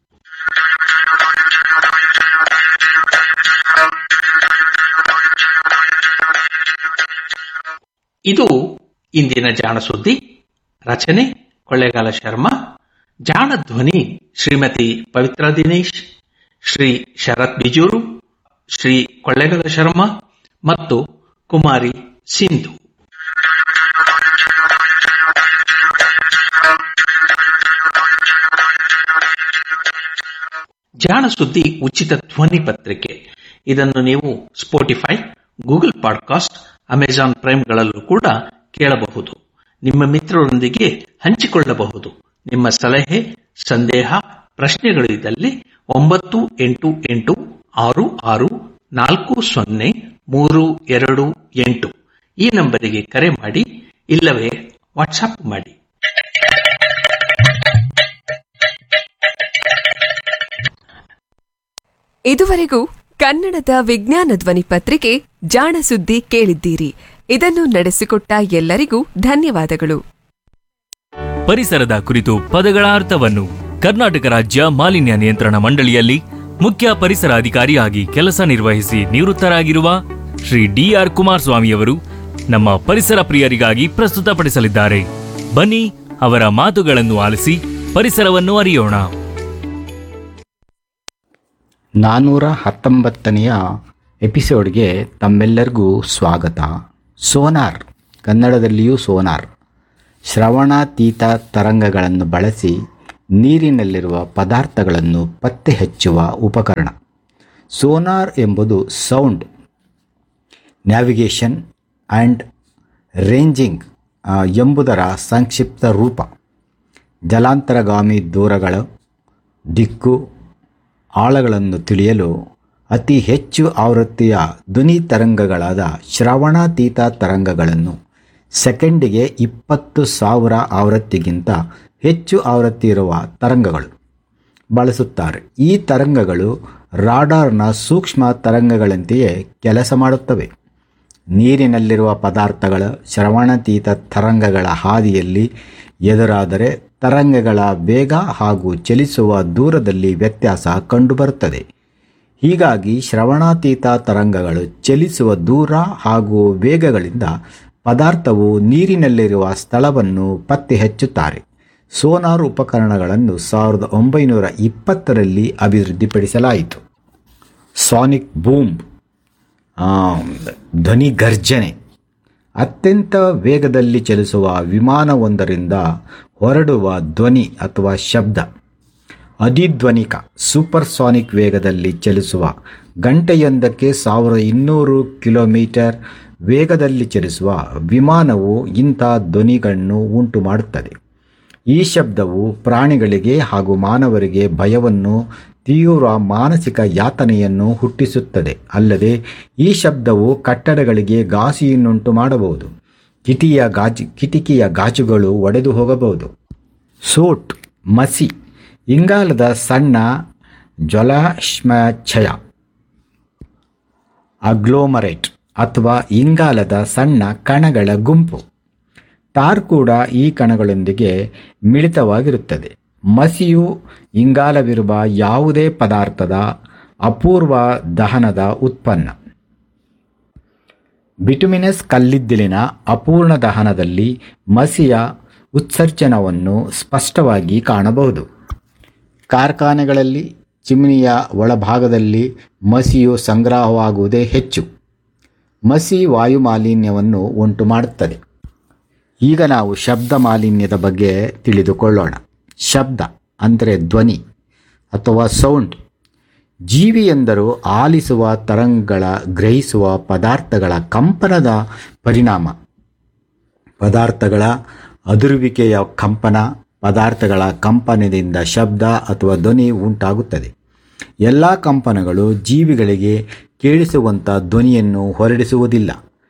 ಇದು ಇಂದಿನ ಜಾಣ ಸುದ್ದಿ ರಚನೆ ಕೊಳ್ಳೇಗಾಲ ಶರ್ಮಾ ಜಾಣ ಧ್ವನಿ ಶ್ರೀಮತಿ ಪವಿತ್ರ ದಿನೇಶ್ ಶ್ರೀ ಶರತ್ ಬಿಜೂರು ಶ್ರೀ ಕೊಳ್ಳೇಗಾಲ ಶರ್ಮಾ ಮತ್ತು ಕುಮಾರಿ ಸಿಂಧು ಜಾಣ ಸುದ್ದಿ ಉಚಿತ ಧ್ವನಿ ಪತ್ರಿಕೆ ಇದನ್ನು ನೀವು ಸ್ಪೋಟಿಫೈ ಗೂಗಲ್ ಪಾಡ್ಕಾಸ್ಟ್ ಅಮೆಜಾನ್ ಪ್ರೈಮ್ಗಳಲ್ಲೂ ಕೂಡ ಕೇಳಬಹುದು ನಿಮ್ಮ ಮಿತ್ರರೊಂದಿಗೆ ಹಂಚಿಕೊಳ್ಳಬಹುದು ನಿಮ್ಮ ಸಲಹೆ ಸಂದೇಹ ಪ್ರಶ್ನೆಗಳು ಇದ್ದಲ್ಲಿ ಒಂಬತ್ತು ಎಂಟು ಎಂಟು ಆರು ಆರು ನಾಲ್ಕು ಸೊನ್ನೆ ಮೂರು ಎರಡು ಎಂಟು ಈ ನಂಬರಿಗೆ ಕರೆ ಮಾಡಿ ಇಲ್ಲವೇ ವಾಟ್ಸಾಪ್ ಮಾಡಿ ಇದುವರೆಗೂ ಕನ್ನಡದ ವಿಜ್ಞಾನ ಧ್ವನಿ ಪತ್ರಿಕೆ ಜಾಣ ಸುದ್ದಿ ಕೇಳಿದ್ದೀರಿ ಇದನ್ನು ನಡೆಸಿಕೊಟ್ಟ ಎಲ್ಲರಿಗೂ ಧನ್ಯವಾದಗಳು ಪರಿಸರದ ಕುರಿತು ಪದಗಳ ಅರ್ಥವನ್ನು ಕರ್ನಾಟಕ ರಾಜ್ಯ ಮಾಲಿನ್ಯ ನಿಯಂತ್ರಣ ಮಂಡಳಿಯಲ್ಲಿ ಮುಖ್ಯ ಪರಿಸರ ಅಧಿಕಾರಿಯಾಗಿ ಕೆಲಸ ನಿರ್ವಹಿಸಿ ನಿವೃತ್ತರಾಗಿರುವ ಶ್ರೀ ಡಿಆರ್ ಕುಮಾರಸ್ವಾಮಿಯವರು ನಮ್ಮ ಪರಿಸರ ಪ್ರಿಯರಿಗಾಗಿ ಪ್ರಸ್ತುತಪಡಿಸಲಿದ್ದಾರೆ ಬನ್ನಿ ಅವರ ಮಾತುಗಳನ್ನು ಆಲಿಸಿ ಪರಿಸರವನ್ನು ಅರಿಯೋಣ ನಾನ್ನೂರ ಹತ್ತೊಂಬತ್ತನೆಯ ಎಪಿಸೋಡ್ಗೆ ತಮ್ಮೆಲ್ಲರಿಗೂ ಸ್ವಾಗತ ಸೋನಾರ್ ಕನ್ನಡದಲ್ಲಿಯೂ ಸೋನಾರ್ ಶ್ರವಣಾತೀತ ತರಂಗಗಳನ್ನು ಬಳಸಿ ನೀರಿನಲ್ಲಿರುವ ಪದಾರ್ಥಗಳನ್ನು ಪತ್ತೆ ಹಚ್ಚುವ ಉಪಕರಣ ಸೋನಾರ್ ಎಂಬುದು ಸೌಂಡ್ ನ್ಯಾವಿಗೇಷನ್ ಆ್ಯಂಡ್ ರೇಂಜಿಂಗ್ ಆ, ಎಂಬುದರ ಸಂಕ್ಷಿಪ್ತ ರೂಪ ಜಲಾಂತರಗಾಮಿ ದೂರಗಳು ದಿಕ್ಕು ಆಳಗಳನ್ನು ತಿಳಿಯಲು ಅತಿ ಹೆಚ್ಚು ಆವೃತ್ತಿಯ ಧ್ವನಿ ತರಂಗಗಳಾದ ಶ್ರವಣಾತೀತ ತರಂಗಗಳನ್ನು ಸೆಕೆಂಡಿಗೆ ಇಪ್ಪತ್ತು ಸಾವಿರ ಆವೃತ್ತಿಗಿಂತ ಹೆಚ್ಚು ಆವೃತ್ತಿ ಇರುವ ತರಂಗಗಳು ಬಳಸುತ್ತಾರೆ ಈ ತರಂಗಗಳು ರಾಡಾರ್ನ ಸೂಕ್ಷ್ಮ ತರಂಗಗಳಂತೆಯೇ ಕೆಲಸ ಮಾಡುತ್ತವೆ ನೀರಿನಲ್ಲಿರುವ ಪದಾರ್ಥಗಳ ಶ್ರವಣಾತೀತ ತರಂಗಗಳ ಹಾದಿಯಲ್ಲಿ ಎದುರಾದರೆ ತರಂಗಗಳ ವೇಗ ಹಾಗೂ ಚಲಿಸುವ ದೂರದಲ್ಲಿ ವ್ಯತ್ಯಾಸ ಕಂಡುಬರುತ್ತದೆ ಹೀಗಾಗಿ ಶ್ರವಣಾತೀತ ತರಂಗಗಳು ಚಲಿಸುವ ದೂರ ಹಾಗೂ ವೇಗಗಳಿಂದ ಪದಾರ್ಥವು ನೀರಿನಲ್ಲಿರುವ ಸ್ಥಳವನ್ನು ಪತ್ತೆ ಹಚ್ಚುತ್ತಾರೆ ಸೋನಾರ್ ಉಪಕರಣಗಳನ್ನು ಸಾವಿರದ ಒಂಬೈನೂರ ಇಪ್ಪತ್ತರಲ್ಲಿ ಅಭಿವೃದ್ಧಿಪಡಿಸಲಾಯಿತು ಸಾನಿಕ್ ಬೂಮ್ ಆ, ಧ್ವನಿ ಗರ್ಜನೆ ಅತ್ಯಂತ ವೇಗದಲ್ಲಿ ಚಲಿಸುವ ವಿಮಾನವೊಂದರಿಂದ ಹೊರಡುವ ಧ್ವನಿ ಅಥವಾ ಶಬ್ದ ಅಧಿಧ್ವನಿಕ ಸೂಪರ್ಸಾನಿಕ್ ವೇಗದಲ್ಲಿ ಚಲಿಸುವ ಗಂಟೆಯೊಂದಕ್ಕೆ ಸಾವಿರದ ಇನ್ನೂರು ಕಿಲೋಮೀಟರ್ ವೇಗದಲ್ಲಿ ಚಲಿಸುವ ವಿಮಾನವು ಇಂಥ ಧ್ವನಿಗಳನ್ನು ಉಂಟು ಮಾಡುತ್ತದೆ ಈ ಶಬ್ದವು ಪ್ರಾಣಿಗಳಿಗೆ ಹಾಗೂ ಮಾನವರಿಗೆ ಭಯವನ್ನು ತೀವ್ರ ಮಾನಸಿಕ ಯಾತನೆಯನ್ನು ಹುಟ್ಟಿಸುತ್ತದೆ ಅಲ್ಲದೆ ಈ ಶಬ್ದವು ಕಟ್ಟಡಗಳಿಗೆ ಘಾಸಿಯನ್ನುಂಟು ಮಾಡಬಹುದು ಕಿಟಿಯ ಗಾಜು ಕಿಟಕಿಯ ಗಾಜುಗಳು ಒಡೆದು ಹೋಗಬಹುದು ಸೋಟ್ ಮಸಿ ಇಂಗಾಲದ ಸಣ್ಣ ಜಲಾಶ್ಮಚ್ಛಯ ಅಗ್ಲೋಮರೇಟ್ ಅಥವಾ ಇಂಗಾಲದ ಸಣ್ಣ ಕಣಗಳ ಗುಂಪು ಟಾರ್ ಕೂಡ ಈ ಕಣಗಳೊಂದಿಗೆ ಮಿಳಿತವಾಗಿರುತ್ತದೆ ಮಸಿಯು ಇಂಗಾಲವಿರುವ ಯಾವುದೇ ಪದಾರ್ಥದ ಅಪೂರ್ವ ದಹನದ ಉತ್ಪನ್ನ ಬಿಟುಮಿನಸ್ ಕಲ್ಲಿದ್ದಿಲಿನ ಅಪೂರ್ಣ ದಹನದಲ್ಲಿ ಮಸಿಯ ಉತ್ಸರ್ಜನವನ್ನು ಸ್ಪಷ್ಟವಾಗಿ ಕಾಣಬಹುದು ಕಾರ್ಖಾನೆಗಳಲ್ಲಿ ಚಿಮ್ನಿಯ ಒಳಭಾಗದಲ್ಲಿ ಮಸಿಯು ಸಂಗ್ರಹವಾಗುವುದೇ ಹೆಚ್ಚು ಮಸಿ ವಾಯು ಮಾಲಿನ್ಯವನ್ನು ಉಂಟು ಮಾಡುತ್ತದೆ ಈಗ ನಾವು ಶಬ್ದ ಮಾಲಿನ್ಯದ ಬಗ್ಗೆ ತಿಳಿದುಕೊಳ್ಳೋಣ ಶಬ್ದ ಅಂದರೆ ಧ್ವನಿ ಅಥವಾ ಸೌಂಡ್ ಜೀವಿ ಎಂದರೂ ಆಲಿಸುವ ತರಂಗಗಳ ಗ್ರಹಿಸುವ ಪದಾರ್ಥಗಳ ಕಂಪನದ ಪರಿಣಾಮ ಪದಾರ್ಥಗಳ ಅದುರುವಿಕೆಯ ಕಂಪನ ಪದಾರ್ಥಗಳ ಕಂಪನದಿಂದ ಶಬ್ದ ಅಥವಾ ಧ್ವನಿ ಉಂಟಾಗುತ್ತದೆ ಎಲ್ಲ ಕಂಪನಗಳು ಜೀವಿಗಳಿಗೆ ಕೇಳಿಸುವಂಥ ಧ್ವನಿಯನ್ನು ಹೊರಡಿಸುವುದಿಲ್ಲ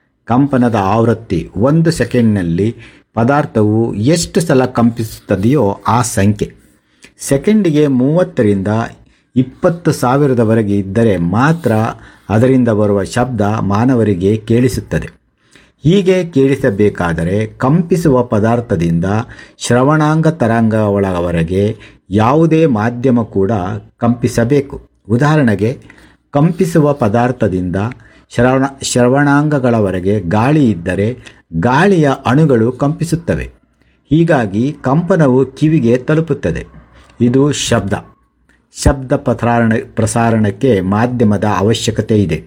ಕಂಪನದ ಆವೃತ್ತಿ ಒಂದು ಸೆಕೆಂಡ್ನಲ್ಲಿ ಪದಾರ್ಥವು ಎಷ್ಟು ಸಲ ಕಂಪಿಸುತ್ತದೆಯೋ ಆ ಸಂಖ್ಯೆ ಸೆಕೆಂಡಿಗೆ ಮೂವತ್ತರಿಂದ ಇಪ್ಪತ್ತು ಸಾವಿರದವರೆಗೆ ಇದ್ದರೆ ಮಾತ್ರ ಅದರಿಂದ ಬರುವ ಶಬ್ದ ಮಾನವರಿಗೆ ಕೇಳಿಸುತ್ತದೆ ಹೀಗೆ ಕೇಳಿಸಬೇಕಾದರೆ ಕಂಪಿಸುವ ಪದಾರ್ಥದಿಂದ ಶ್ರವಣಾಂಗ ತರಂಗ ಒಳವರೆಗೆ ಯಾವುದೇ ಮಾಧ್ಯಮ ಕೂಡ ಕಂಪಿಸಬೇಕು ಉದಾಹರಣೆಗೆ ಕಂಪಿಸುವ ಪದಾರ್ಥದಿಂದ ಶ್ರವಣ ಶ್ರವಣಾಂಗಗಳವರೆಗೆ ಗಾಳಿ ಇದ್ದರೆ ಗಾಳಿಯ ಅಣುಗಳು ಕಂಪಿಸುತ್ತವೆ ಹೀಗಾಗಿ ಕಂಪನವು ಕಿವಿಗೆ ತಲುಪುತ್ತದೆ ಇದು ಶಬ್ದ ಶಬ್ದ ಪ್ರಸಾರಣ ಪ್ರಸಾರಣಕ್ಕೆ ಮಾಧ್ಯಮದ ಅವಶ್ಯಕತೆ ಇದೆ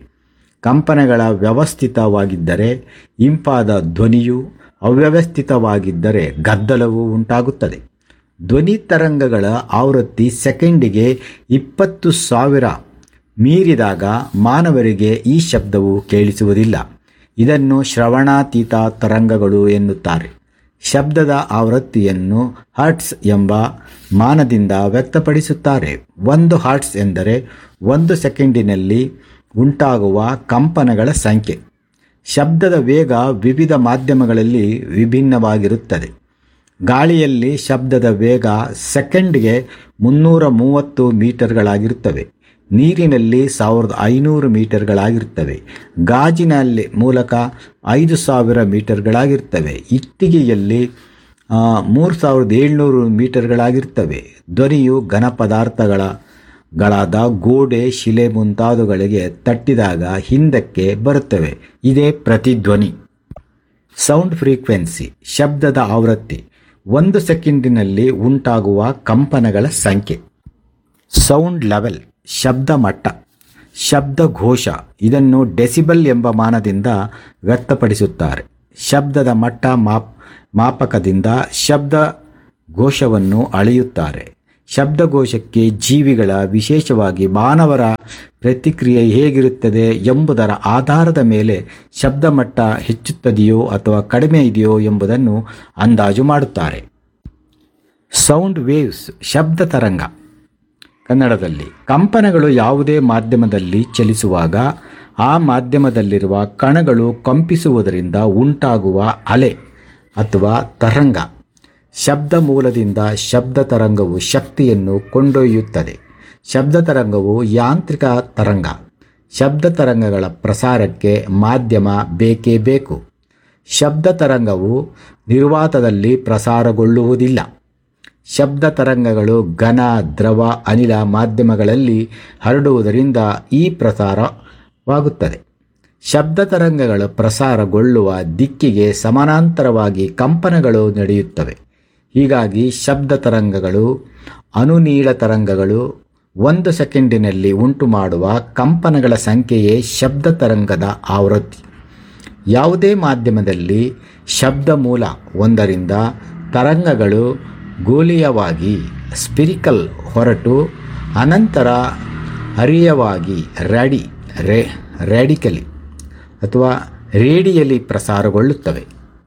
ಕಂಪನಗಳ ವ್ಯವಸ್ಥಿತವಾಗಿದ್ದರೆ ಇಂಪಾದ ಧ್ವನಿಯು ಅವ್ಯವಸ್ಥಿತವಾಗಿದ್ದರೆ ಗದ್ದಲವು ಉಂಟಾಗುತ್ತದೆ ಧ್ವನಿ ತರಂಗಗಳ ಆವೃತ್ತಿ ಸೆಕೆಂಡಿಗೆ ಇಪ್ಪತ್ತು ಸಾವಿರ ಮೀರಿದಾಗ ಮಾನವರಿಗೆ ಈ ಶಬ್ದವು ಕೇಳಿಸುವುದಿಲ್ಲ ಇದನ್ನು ಶ್ರವಣಾತೀತ ತರಂಗಗಳು ಎನ್ನುತ್ತಾರೆ ಶಬ್ದದ ಆವೃತ್ತಿಯನ್ನು ಹರ್ಟ್ಸ್ ಎಂಬ ಮಾನದಿಂದ ವ್ಯಕ್ತಪಡಿಸುತ್ತಾರೆ ಒಂದು ಹರ್ಟ್ಸ್ ಎಂದರೆ ಒಂದು ಸೆಕೆಂಡಿನಲ್ಲಿ ಉಂಟಾಗುವ ಕಂಪನಗಳ ಸಂಖ್ಯೆ ಶಬ್ದದ ವೇಗ ವಿವಿಧ ಮಾಧ್ಯಮಗಳಲ್ಲಿ ವಿಭಿನ್ನವಾಗಿರುತ್ತದೆ ಗಾಳಿಯಲ್ಲಿ ಶಬ್ದದ ವೇಗ ಸೆಕೆಂಡ್ಗೆ ಮುನ್ನೂರ ಮೂವತ್ತು ಮೀಟರ್ಗಳಾಗಿರುತ್ತವೆ ನೀರಿನಲ್ಲಿ ಸಾವಿರದ ಐನೂರು ಮೀಟರ್ಗಳಾಗಿರ್ತವೆ ಗಾಜಿನಲ್ಲಿ ಮೂಲಕ ಐದು ಸಾವಿರ ಮೀಟರ್ಗಳಾಗಿರ್ತವೆ ಇಟ್ಟಿಗೆಯಲ್ಲಿ ಮೂರು ಸಾವಿರದ ಏಳ್ನೂರು ಮೀಟರ್ಗಳಾಗಿರ್ತವೆ ಧ್ವನಿಯು ಘನ ಪದಾರ್ಥಗಳ ಗಳಾದ ಗೋಡೆ ಶಿಲೆ ಮುಂತಾದವುಗಳಿಗೆ ತಟ್ಟಿದಾಗ ಹಿಂದಕ್ಕೆ ಬರುತ್ತವೆ ಇದೇ ಪ್ರತಿಧ್ವನಿ ಸೌಂಡ್ ಫ್ರೀಕ್ವೆನ್ಸಿ ಶಬ್ದದ ಆವೃತ್ತಿ ಒಂದು ಸೆಕೆಂಡಿನಲ್ಲಿ ಉಂಟಾಗುವ ಕಂಪನಗಳ ಸಂಖ್ಯೆ ಸೌಂಡ್ ಲೆವೆಲ್ ಶಬ್ದ ಮಟ್ಟ ಶಬ್ದ ಘೋಷ ಇದನ್ನು ಡೆಸಿಬಲ್ ಎಂಬ ಮಾನದಿಂದ ವ್ಯಕ್ತಪಡಿಸುತ್ತಾರೆ ಶಬ್ದದ ಮಟ್ಟ ಮಾಪ್ ಮಾಪಕದಿಂದ ಶಬ್ದ ಘೋಷವನ್ನು ಅಳೆಯುತ್ತಾರೆ ಶಬ್ದಘೋಷಕ್ಕೆ ಜೀವಿಗಳ ವಿಶೇಷವಾಗಿ ಮಾನವರ ಪ್ರತಿಕ್ರಿಯೆ ಹೇಗಿರುತ್ತದೆ ಎಂಬುದರ ಆಧಾರದ ಮೇಲೆ ಶಬ್ದ ಮಟ್ಟ ಹೆಚ್ಚುತ್ತದೆಯೋ ಅಥವಾ ಕಡಿಮೆ ಇದೆಯೋ ಎಂಬುದನ್ನು ಅಂದಾಜು ಮಾಡುತ್ತಾರೆ ಸೌಂಡ್ ವೇವ್ಸ್ ಶಬ್ದ ತರಂಗ ಕನ್ನಡದಲ್ಲಿ ಕಂಪನಗಳು ಯಾವುದೇ ಮಾಧ್ಯಮದಲ್ಲಿ ಚಲಿಸುವಾಗ ಆ ಮಾಧ್ಯಮದಲ್ಲಿರುವ ಕಣಗಳು ಕಂಪಿಸುವುದರಿಂದ ಉಂಟಾಗುವ ಅಲೆ ಅಥವಾ ತರಂಗ ಶಬ್ದ ಮೂಲದಿಂದ ಶಬ್ದ ತರಂಗವು ಶಕ್ತಿಯನ್ನು ಕೊಂಡೊಯ್ಯುತ್ತದೆ ಶಬ್ದ ತರಂಗವು ಯಾಂತ್ರಿಕ ತರಂಗ ಶಬ್ದ ತರಂಗಗಳ ಪ್ರಸಾರಕ್ಕೆ ಮಾಧ್ಯಮ ಬೇಕೇ ಬೇಕು ಶಬ್ದ ತರಂಗವು ನಿರ್ವಾತದಲ್ಲಿ ಪ್ರಸಾರಗೊಳ್ಳುವುದಿಲ್ಲ ಶಬ್ದ ತರಂಗಗಳು ಘನ ದ್ರವ ಅನಿಲ ಮಾಧ್ಯಮಗಳಲ್ಲಿ ಹರಡುವುದರಿಂದ ಈ ಪ್ರಸಾರವಾಗುತ್ತದೆ ಶಬ್ದ ತರಂಗಗಳು ಪ್ರಸಾರಗೊಳ್ಳುವ ದಿಕ್ಕಿಗೆ ಸಮಾನಾಂತರವಾಗಿ ಕಂಪನಗಳು ನಡೆಯುತ್ತವೆ ಹೀಗಾಗಿ ಶಬ್ದ ತರಂಗಗಳು ಅನುನೀಳ ತರಂಗಗಳು ಒಂದು ಸೆಕೆಂಡಿನಲ್ಲಿ ಉಂಟು ಮಾಡುವ ಕಂಪನಗಳ ಸಂಖ್ಯೆಯೇ ಶಬ್ದ ತರಂಗದ ಆವೃತ್ತಿ ಯಾವುದೇ ಮಾಧ್ಯಮದಲ್ಲಿ ಶಬ್ದ ಮೂಲ ಒಂದರಿಂದ ತರಂಗಗಳು ಗೋಲೀಯವಾಗಿ ಸ್ಪಿರಿಕಲ್ ಹೊರಟು ಅನಂತರ ಹರಿಯವಾಗಿ ರ್ಯಾಡಿ ರೇ ರ್ಯಾಡಿಕಲಿ ಅಥವಾ ರೇಡಿಯಲಿ ಪ್ರಸಾರಗೊಳ್ಳುತ್ತವೆ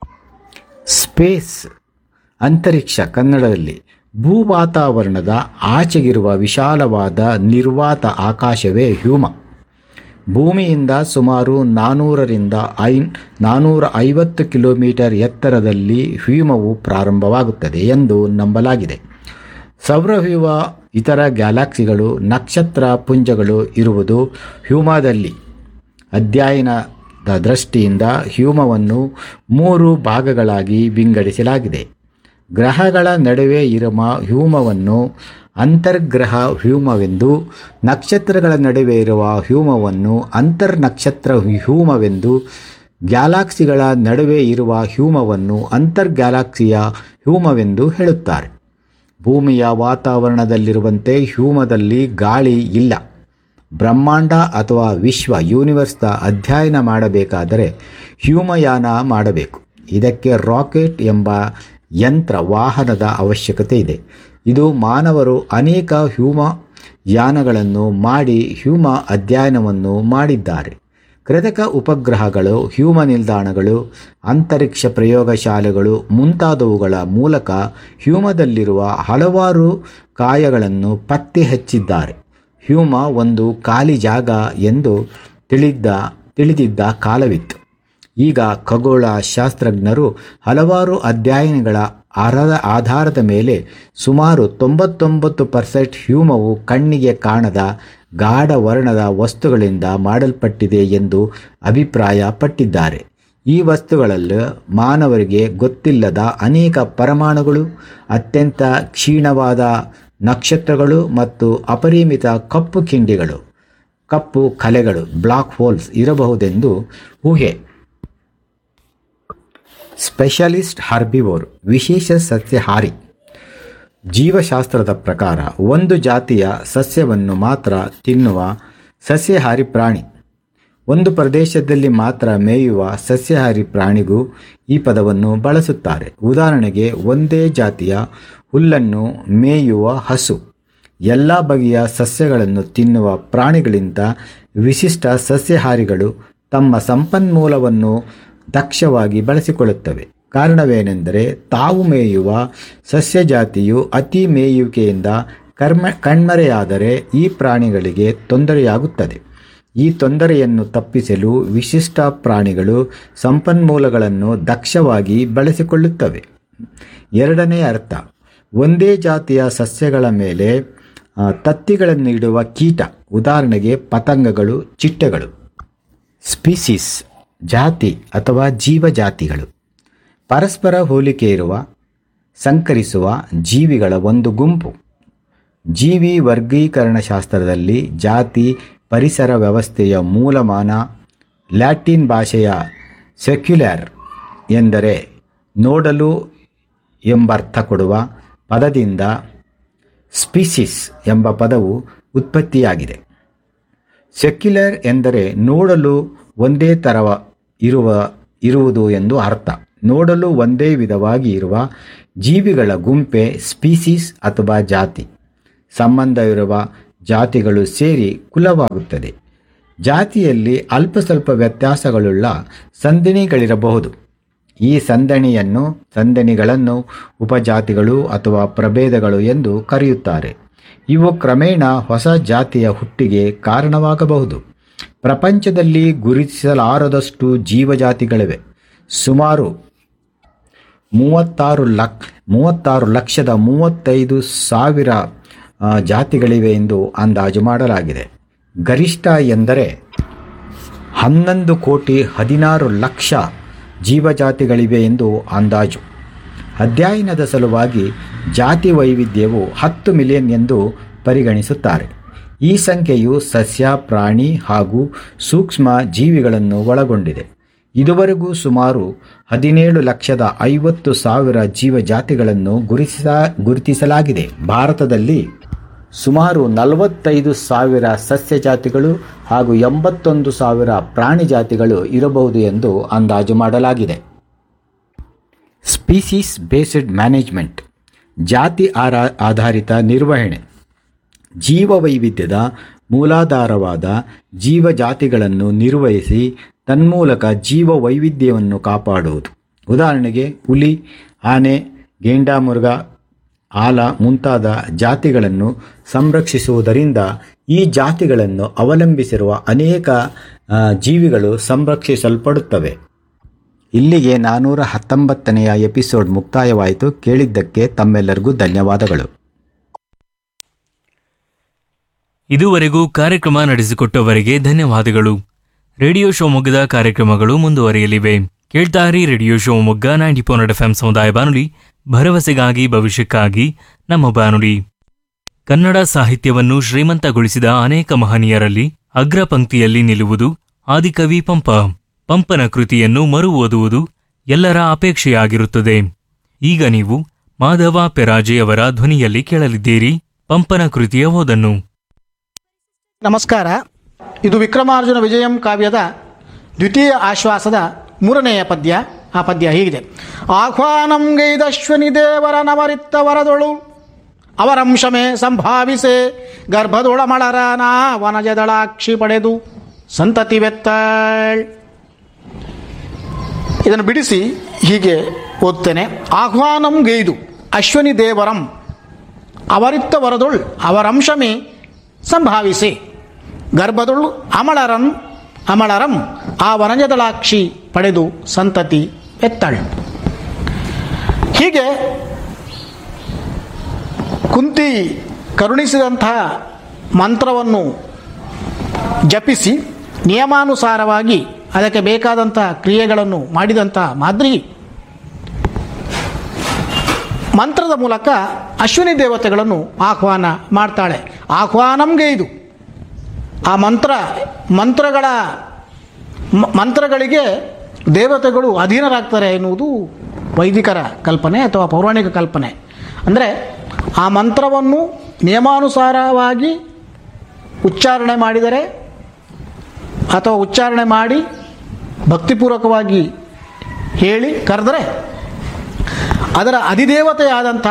ಸ್ಪೇಸ್ ಅಂತರಿಕ್ಷ ಕನ್ನಡದಲ್ಲಿ ಭೂವಾತಾವರಣದ ಆಚೆಗಿರುವ ವಿಶಾಲವಾದ ನಿರ್ವಾತ ಆಕಾಶವೇ ಹ್ಯೂಮ ಭೂಮಿಯಿಂದ ಸುಮಾರು ನಾನ್ನೂರರಿಂದ ಐ ನಾನ್ನೂರ ಐವತ್ತು ಕಿಲೋಮೀಟರ್ ಎತ್ತರದಲ್ಲಿ ಹ್ಯೂಮವು ಪ್ರಾರಂಭವಾಗುತ್ತದೆ ಎಂದು ನಂಬಲಾಗಿದೆ ಸೌರವ್ಯೂಹ ಇತರ ಗ್ಯಾಲಕ್ಸಿಗಳು ನಕ್ಷತ್ರ ಪುಂಜಗಳು ಇರುವುದು ಹ್ಯೂಮದಲ್ಲಿ ಅಧ್ಯಯನದ ದೃಷ್ಟಿಯಿಂದ ಹ್ಯೂಮವನ್ನು ಮೂರು ಭಾಗಗಳಾಗಿ ವಿಂಗಡಿಸಲಾಗಿದೆ ಗ್ರಹಗಳ ನಡುವೆ ಇರುವ ಹ್ಯೂಮವನ್ನು ಅಂತರ್ಗ್ರಹ ಹ್ಯೂಮವೆಂದು ನಕ್ಷತ್ರಗಳ ನಡುವೆ ಇರುವ ಹ್ಯೂಮವನ್ನು ಅಂತರ್ನಕ್ಷತ್ರ ಹ್ಯೂಮವೆಂದು ಗ್ಯಾಲಾಕ್ಸಿಗಳ ನಡುವೆ ಇರುವ ಹ್ಯೂಮವನ್ನು ಅಂತರ್ಗ್ಯಾಲಾಕ್ಸಿಯ ಹ್ಯೂಮವೆಂದು ಹೇಳುತ್ತಾರೆ ಭೂಮಿಯ ವಾತಾವರಣದಲ್ಲಿರುವಂತೆ ಹ್ಯೂಮದಲ್ಲಿ ಗಾಳಿ ಇಲ್ಲ ಬ್ರಹ್ಮಾಂಡ ಅಥವಾ ವಿಶ್ವ ಯೂನಿವರ್ಸ್ನ ಅಧ್ಯಯನ ಮಾಡಬೇಕಾದರೆ ಹ್ಯೂಮಯಾನ ಮಾಡಬೇಕು ಇದಕ್ಕೆ ರಾಕೆಟ್ ಎಂಬ ಯಂತ್ರ ವಾಹನದ ಅವಶ್ಯಕತೆ ಇದೆ ಇದು ಮಾನವರು ಅನೇಕ ಹ್ಯೂಮ ಯಾನಗಳನ್ನು ಮಾಡಿ ಹ್ಯೂಮ ಅಧ್ಯಯನವನ್ನು ಮಾಡಿದ್ದಾರೆ ಕೃತಕ ಉಪಗ್ರಹಗಳು ಹ್ಯೂಮ ನಿಲ್ದಾಣಗಳು ಅಂತರಿಕ್ಷ ಪ್ರಯೋಗಶಾಲೆಗಳು ಮುಂತಾದವುಗಳ ಮೂಲಕ ಹ್ಯೂಮದಲ್ಲಿರುವ ಹಲವಾರು ಕಾಯಗಳನ್ನು ಪತ್ತೆ ಹಚ್ಚಿದ್ದಾರೆ ಹ್ಯೂಮ ಒಂದು ಖಾಲಿ ಜಾಗ ಎಂದು ತಿಳಿದ ತಿಳಿದಿದ್ದ ಕಾಲವಿತ್ತು ಈಗ ಖಗೋಳ ಶಾಸ್ತ್ರಜ್ಞರು ಹಲವಾರು ಅಧ್ಯಯನಗಳ ಆರದ ಆಧಾರದ ಮೇಲೆ ಸುಮಾರು ತೊಂಬತ್ತೊಂಬತ್ತು ಪರ್ಸೆಂಟ್ ಹ್ಯೂಮವು ಕಣ್ಣಿಗೆ ಕಾಣದ ಗಾಢ ವರ್ಣದ ವಸ್ತುಗಳಿಂದ ಮಾಡಲ್ಪಟ್ಟಿದೆ ಎಂದು ಅಭಿಪ್ರಾಯಪಟ್ಟಿದ್ದಾರೆ ಈ ವಸ್ತುಗಳಲ್ಲಿ ಮಾನವರಿಗೆ ಗೊತ್ತಿಲ್ಲದ ಅನೇಕ ಪರಮಾಣುಗಳು ಅತ್ಯಂತ ಕ್ಷೀಣವಾದ ನಕ್ಷತ್ರಗಳು ಮತ್ತು ಅಪರಿಮಿತ ಕಪ್ಪು ಕಿಂಡಿಗಳು ಕಪ್ಪು ಕಲೆಗಳು ಬ್ಲಾಕ್ ಹೋಲ್ಸ್ ಇರಬಹುದೆಂದು ಊಹೆ ಸ್ಪೆಷಲಿಸ್ಟ್ ಹರ್ಬಿವೋರ್ ವಿಶೇಷ ಸಸ್ಯಹಾರಿ ಜೀವಶಾಸ್ತ್ರದ ಪ್ರಕಾರ ಒಂದು ಜಾತಿಯ ಸಸ್ಯವನ್ನು ಮಾತ್ರ ತಿನ್ನುವ ಸಸ್ಯಹಾರಿ ಪ್ರಾಣಿ ಒಂದು ಪ್ರದೇಶದಲ್ಲಿ ಮಾತ್ರ ಮೇಯುವ ಸಸ್ಯಹಾರಿ ಪ್ರಾಣಿಗೂ ಈ ಪದವನ್ನು ಬಳಸುತ್ತಾರೆ ಉದಾಹರಣೆಗೆ ಒಂದೇ ಜಾತಿಯ ಹುಲ್ಲನ್ನು ಮೇಯುವ ಹಸು ಎಲ್ಲ ಬಗೆಯ ಸಸ್ಯಗಳನ್ನು ತಿನ್ನುವ ಪ್ರಾಣಿಗಳಿಂದ ವಿಶಿಷ್ಟ ಸಸ್ಯಹಾರಿಗಳು ತಮ್ಮ ಸಂಪನ್ಮೂಲವನ್ನು ದಕ್ಷವಾಗಿ ಬಳಸಿಕೊಳ್ಳುತ್ತವೆ ಕಾರಣವೇನೆಂದರೆ ತಾವು ಮೇಯುವ ಸಸ್ಯ ಜಾತಿಯು ಅತಿ ಮೇಯುವಿಕೆಯಿಂದ ಕರ್ಮ ಕಣ್ಮರೆಯಾದರೆ ಈ ಪ್ರಾಣಿಗಳಿಗೆ ತೊಂದರೆಯಾಗುತ್ತದೆ ಈ ತೊಂದರೆಯನ್ನು ತಪ್ಪಿಸಲು ವಿಶಿಷ್ಟ ಪ್ರಾಣಿಗಳು ಸಂಪನ್ಮೂಲಗಳನ್ನು ದಕ್ಷವಾಗಿ ಬಳಸಿಕೊಳ್ಳುತ್ತವೆ ಎರಡನೇ ಅರ್ಥ ಒಂದೇ ಜಾತಿಯ ಸಸ್ಯಗಳ ಮೇಲೆ ಆ, ತತ್ತಿಗಳನ್ನು ಇಡುವ ಕೀಟ ಉದಾಹರಣೆಗೆ ಪತಂಗಗಳು ಚಿಟ್ಟೆಗಳು ಸ್ಪೀಸೀಸ್ ಜಾತಿ ಅಥವಾ ಜೀವಜಾತಿಗಳು ಪರಸ್ಪರ ಹೋಲಿಕೆ ಇರುವ ಸಂಕರಿಸುವ ಜೀವಿಗಳ ಒಂದು ಗುಂಪು ಜೀವಿ ವರ್ಗೀಕರಣ ಶಾಸ್ತ್ರದಲ್ಲಿ ಜಾತಿ ಪರಿಸರ ವ್ಯವಸ್ಥೆಯ ಮೂಲಮಾನ ಲ್ಯಾಟಿನ್ ಭಾಷೆಯ ಸೆಕ್ಯುಲರ್ ಎಂದರೆ ನೋಡಲು ಎಂಬರ್ಥ ಕೊಡುವ ಪದದಿಂದ ಸ್ಪೀಸಿಸ್ ಎಂಬ ಪದವು ಉತ್ಪತ್ತಿಯಾಗಿದೆ ಸೆಕ್ಯುಲರ್ ಎಂದರೆ ನೋಡಲು ಒಂದೇ ಥರವ ಇರುವ ಇರುವುದು ಎಂದು ಅರ್ಥ ನೋಡಲು ಒಂದೇ ವಿಧವಾಗಿ ಇರುವ ಜೀವಿಗಳ ಗುಂಪೆ ಸ್ಪೀಸೀಸ್ ಅಥವಾ ಜಾತಿ ಸಂಬಂಧವಿರುವ ಜಾತಿಗಳು ಸೇರಿ ಕುಲವಾಗುತ್ತದೆ ಜಾತಿಯಲ್ಲಿ ಅಲ್ಪ ಸ್ವಲ್ಪ ವ್ಯತ್ಯಾಸಗಳುಳ್ಳ ಸಂಧಿಣಿಗಳಿರಬಹುದು ಈ ಸಂದಣಿಯನ್ನು ಸಂದಣಿಗಳನ್ನು ಉಪಜಾತಿಗಳು ಅಥವಾ ಪ್ರಭೇದಗಳು ಎಂದು ಕರೆಯುತ್ತಾರೆ ಇವು ಕ್ರಮೇಣ ಹೊಸ ಜಾತಿಯ ಹುಟ್ಟಿಗೆ ಕಾರಣವಾಗಬಹುದು ಪ್ರಪಂಚದಲ್ಲಿ ಗುರುತಿಸಲಾರದಷ್ಟು ಜೀವಜಾತಿಗಳಿವೆ ಸುಮಾರು ಮೂವತ್ತಾರು ಲಕ್ ಮೂವತ್ತಾರು ಲಕ್ಷದ ಮೂವತ್ತೈದು ಸಾವಿರ ಆ, ಜಾತಿಗಳಿವೆ ಎಂದು ಅಂದಾಜು ಮಾಡಲಾಗಿದೆ ಗರಿಷ್ಠ ಎಂದರೆ ಹನ್ನೊಂದು ಕೋಟಿ ಹದಿನಾರು ಲಕ್ಷ ಜೀವಜಾತಿಗಳಿವೆ ಎಂದು ಅಂದಾಜು ಅಧ್ಯಯನದ ಸಲುವಾಗಿ ಜಾತಿ ವೈವಿಧ್ಯವು ಹತ್ತು ಮಿಲಿಯನ್ ಎಂದು ಪರಿಗಣಿಸುತ್ತಾರೆ ಈ ಸಂಖ್ಯೆಯು ಸಸ್ಯ ಪ್ರಾಣಿ ಹಾಗೂ ಸೂಕ್ಷ್ಮ ಜೀವಿಗಳನ್ನು ಒಳಗೊಂಡಿದೆ ಇದುವರೆಗೂ ಸುಮಾರು ಹದಿನೇಳು ಲಕ್ಷದ ಐವತ್ತು ಸಾವಿರ ಜೀವಜಾತಿಗಳನ್ನು ಗುರುತಿಸ ಗುರುತಿಸಲಾಗಿದೆ ಭಾರತದಲ್ಲಿ ಸುಮಾರು ನಲವತ್ತೈದು ಸಾವಿರ ಸಸ್ಯ ಜಾತಿಗಳು ಹಾಗೂ ಎಂಬತ್ತೊಂದು ಸಾವಿರ ಪ್ರಾಣಿ ಜಾತಿಗಳು ಇರಬಹುದು ಎಂದು ಅಂದಾಜು ಮಾಡಲಾಗಿದೆ ಸ್ಪೀಸೀಸ್ ಬೇಸ್ಡ್ ಮ್ಯಾನೇಜ್ಮೆಂಟ್ ಜಾತಿ ಆರ ಆಧಾರಿತ ನಿರ್ವಹಣೆ ಜೀವವೈವಿಧ್ಯದ ಮೂಲಾಧಾರವಾದ ಜೀವಜಾತಿಗಳನ್ನು ನಿರ್ವಹಿಸಿ ತನ್ಮೂಲಕ ಜೀವ ವೈವಿಧ್ಯವನ್ನು ಕಾಪಾಡುವುದು ಉದಾಹರಣೆಗೆ ಹುಲಿ ಆನೆ ಗೇಂಡಾಮೃಗ ಆಲ ಮುಂತಾದ ಜಾತಿಗಳನ್ನು ಸಂರಕ್ಷಿಸುವುದರಿಂದ ಈ ಜಾತಿಗಳನ್ನು ಅವಲಂಬಿಸಿರುವ ಅನೇಕ ಆ, ಜೀವಿಗಳು ಸಂರಕ್ಷಿಸಲ್ಪಡುತ್ತವೆ ಇಲ್ಲಿಗೆ ನಾನ್ನೂರ ಹತ್ತೊಂಬತ್ತನೆಯ ಎಪಿಸೋಡ್ ಮುಕ್ತಾಯವಾಯಿತು ಕೇಳಿದ್ದಕ್ಕೆ ತಮ್ಮೆಲ್ಲರಿಗೂ ಧನ್ಯವಾದಗಳು ಇದುವರೆಗೂ ಕಾರ್ಯಕ್ರಮ ನಡೆಸಿಕೊಟ್ಟವರಿಗೆ ಧನ್ಯವಾದಗಳು ರೇಡಿಯೋ ಶಿವಮೊಗ್ಗದ ಕಾರ್ಯಕ್ರಮಗಳು ಮುಂದುವರಿಯಲಿವೆ ಕೇಳ್ತಾರಿ radio Shivamogga ninety four F M ಸಮುದಾಯ ಬಾನುಲಿ ಭರವಸೆಗಾಗಿ ಭವಿಷ್ಯಕ್ಕಾಗಿ ನಮ್ಮ ಬಾನುಲಿ ಕನ್ನಡ ಸಾಹಿತ್ಯವನ್ನು ಶ್ರೀಮಂತಗೊಳಿಸಿದ ಅನೇಕ ಮಹನೀಯರಲ್ಲಿ ಅಗ್ರ ಪಂಕ್ತಿಯಲ್ಲಿ ನಿಲ್ಲುವುದು ಆದಿಕವಿ ಪಂಪ ಪಂಪನ ಕೃತಿಯನ್ನು ಮರು ಓದುವುದು ಎಲ್ಲರ ಅಪೇಕ್ಷೆಯಾಗಿರುತ್ತದೆ ಈಗ ನೀವು ಮಾಧವ ಪೆರಾಜೆಯವರ ಧ್ವನಿಯಲ್ಲಿ ಕೇಳಲಿದ್ದೀರಿ ಪಂಪನ ಕೃತಿಯ ಓದನ್ನು ನಮಸ್ಕಾರ ಇದು ವಿಕ್ರಮಾರ್ಜುನ ವಿಜಯಂ ಕಾವ್ಯದ ದ್ವಿತೀಯ ಆಶ್ವಾಸದ ಮೂರನೆಯ ಪದ್ಯ ಆ ಪದ್ಯ ಹೀಗಿದೆ ಆಹ್ವಾನಂ ಗೈದಶ್ವನಿ ದೇವರ ನವರಿತ್ತ ವರದೊಳು ಅವರಂಶಮೇ ಸಂಭಾವಿಸೆ ಗರ್ಭದೊಳಮಳರನ ವನಜದಳಾಕ್ಷಿ ಪಡೆದು ಸಂತತಿ ವೆತ್ತಾಳ್ ಇದನ್ನು ಬಿಡಿಸಿ ಹೀಗೆ ಓದ್ತೇನೆ ಆಹ್ವಾನಂ ಗೈದು ಅಶ್ವನಿ ದೇವರಂ ಅವರಿತ್ತ ವರದೊಳ್ ಅವರಂಶಮೇ ಸಂಭಾವಿಸಿ ಗರ್ಭದೊಳು ಅಮಳರಂ ಅಮಳರಂ ಆ ವನಜದಳಾಕ್ಷಿ ಪಡೆದು ಸಂತತಿ ಎತ್ತಳ್ ಹೀಗೆ ಕುಂತಿ ಕರುಣಿಸಿದಂತಹ ಮಂತ್ರವನ್ನು ಜಪಿಸಿ ನಿಯಮಾನುಸಾರವಾಗಿ ಅದಕ್ಕೆ ಬೇಕಾದಂಥ ಕ್ರಿಯೆಗಳನ್ನು ಮಾಡಿದಂಥ ಮಾದ್ರಿ ಮಂತ್ರದ ಮೂಲಕ ಅಶ್ವಿನಿ ದೇವತೆಗಳನ್ನು ಆಹ್ವಾನ ಮಾಡ್ತಾಳೆ ಆಹ್ವಾನಂಗೆ ಇದು ಆ ಮಂತ್ರ ಮಂತ್ರಗಳ ಮ- ಮಂತ್ರಗಳಿಗೆ ದೇವತೆಗಳು ಅಧೀನರಾಗ್ತಾರೆ ಎನ್ನುವುದು ವೈದಿಕರ ಕಲ್ಪನೆ ಅಥವಾ ಪೌರಾಣಿಕ ಕಲ್ಪನೆ ಅಂದರೆ ಆ ಮಂತ್ರವನ್ನು ನಿಯಮಾನುಸಾರವಾಗಿ ಉಚ್ಚಾರಣೆ ಮಾಡಿದರೆ ಅಥವಾ ಉಚ್ಚಾರಣೆ ಮಾಡಿ ಭಕ್ತಿಪೂರ್ವಕವಾಗಿ ಹೇಳಿ ಕರೆದರೆ ಅದರ ಅಧಿದೇವತೆಯಾದಂಥ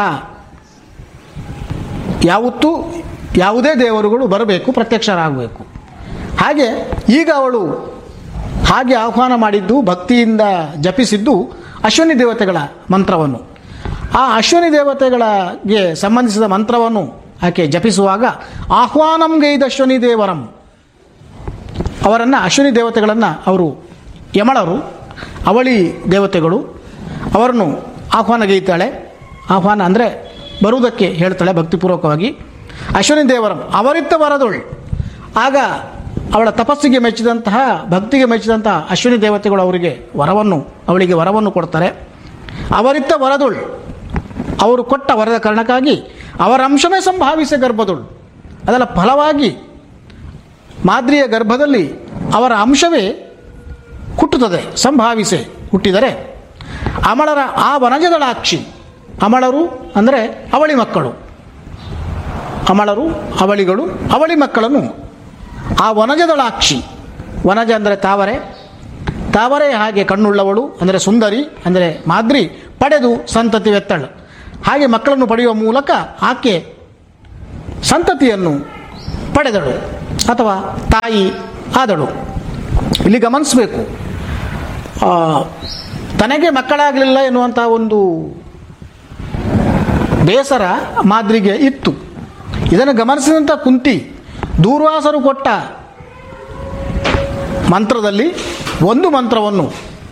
ಯಾವತ್ತೂ ಯಾವುದೇ ದೇವರುಗಳು ಬರಬೇಕು ಪ್ರತ್ಯಕ್ಷರಾಗಬೇಕು ಹಾಗೆ ಈಗ ಅವಳು ಹಾಗೆ ಆಹ್ವಾನ ಮಾಡಿದ್ದು ಭಕ್ತಿಯಿಂದ ಜಪಿಸಿದ್ದು ಅಶ್ವಿನಿ ದೇವತೆಗಳ ಮಂತ್ರವನ್ನು ಆ ಅಶ್ವಿನಿ ದೇವತೆಗಳಿಗೆ ಸಂಬಂಧಿಸಿದ ಮಂತ್ರವನ್ನು ಆಕೆ ಜಪಿಸುವಾಗ ಆಹ್ವಾನಂಗೈದ ಅಶ್ವಿನಿ ದೇವರಂ ಅವರನ್ನು ಅಶ್ವಿನಿ ದೇವತೆಗಳನ್ನು ಅವರು ಯಮಳರು ಅವಳಿ ದೇವತೆಗಳು ಅವರನ್ನು ಆಹ್ವಾನಗೈತಾಳೆ ಆಹ್ವಾನ ಅಂದರೆ ಬರುವುದಕ್ಕೆ ಹೇಳ್ತಾಳೆ ಭಕ್ತಿಪೂರ್ವಕವಾಗಿ ಅಶ್ವಿನಿ ದೇವರಂ ಅವರಿತ್ತ ವರದೊಳ್ ಆಗ ಅವಳ ತಪಸ್ಸಿಗೆ ಮೆಚ್ಚಿದಂತಹ ಭಕ್ತಿಗೆ ಮೆಚ್ಚಿದಂತಹ ಅಶ್ವಿನಿ ದೇವತೆಗಳು ಅವರಿಗೆ ವರವನ್ನು ಅವಳಿಗೆ ವರವನ್ನು ಕೊಡ್ತಾರೆ ಅವರಿತ್ತ ವರದೊಳ್ ಅವರು ಕೊಟ್ಟ ವರದ ಕಾರಣಕ್ಕಾಗಿ ಅವರ ಅಂಶವೇ ಸಂಭಾವಿಸ ಗರ್ಭದೊಳು ಅದರ ಫಲವಾಗಿ ಮಾದ್ರಿಯ ಗರ್ಭದಲ್ಲಿ ಅವರ ಅಂಶವೇ ಹುಟ್ಟುತ್ತದೆ ಸಂಭಾವಿಸೆ ಹುಟ್ಟಿದರೆ ಅಮಳರ ಆ ವನಜದಳಾಕ್ಷಿ ಅಮಳರು ಅಂದರೆ ಅವಳಿ ಮಕ್ಕಳು ಅಮಳರು ಅವಳಿಗಳು ಅವಳಿ ಮಕ್ಕಳನ್ನು ಆ ವನಜದಳಾಕ್ಷಿ ವನಜ ಅಂದರೆ ತಾವರೆ ತಾವರೆ ಹಾಗೆ ಕಣ್ಣುಳ್ಳವಳು ಅಂದರೆ ಸುಂದರಿ ಅಂದರೆ ಮಾದ್ರಿ ಪಡೆದು ಸಂತತಿ ವೆತ್ತಳು ಹಾಗೆ ಮಕ್ಕಳನ್ನು ಪಡೆಯುವ ಮೂಲಕ ಆಕೆ ಸಂತತಿಯನ್ನು ಪಡೆದಳು ಅಥವಾ ತಾಯಿ ಆದಳು ಇಲ್ಲಿ ಗಮನಿಸಬೇಕು ಆ, ತನಗೆ ಮಕ್ಕಳಾಗಲಿಲ್ಲ ಎನ್ನುವಂಥ ಒಂದು ಬೇಸರ ಮಾದ್ರಿಗೆ ಇತ್ತು ಇದನ್ನು ಗಮನಿಸಿದಂಥ ಕುಂತಿ ದೂರ್ವಾಸರು ಕೊಟ್ಟ ಮಂತ್ರದಲ್ಲಿ ಒಂದು ಮಂತ್ರವನ್ನು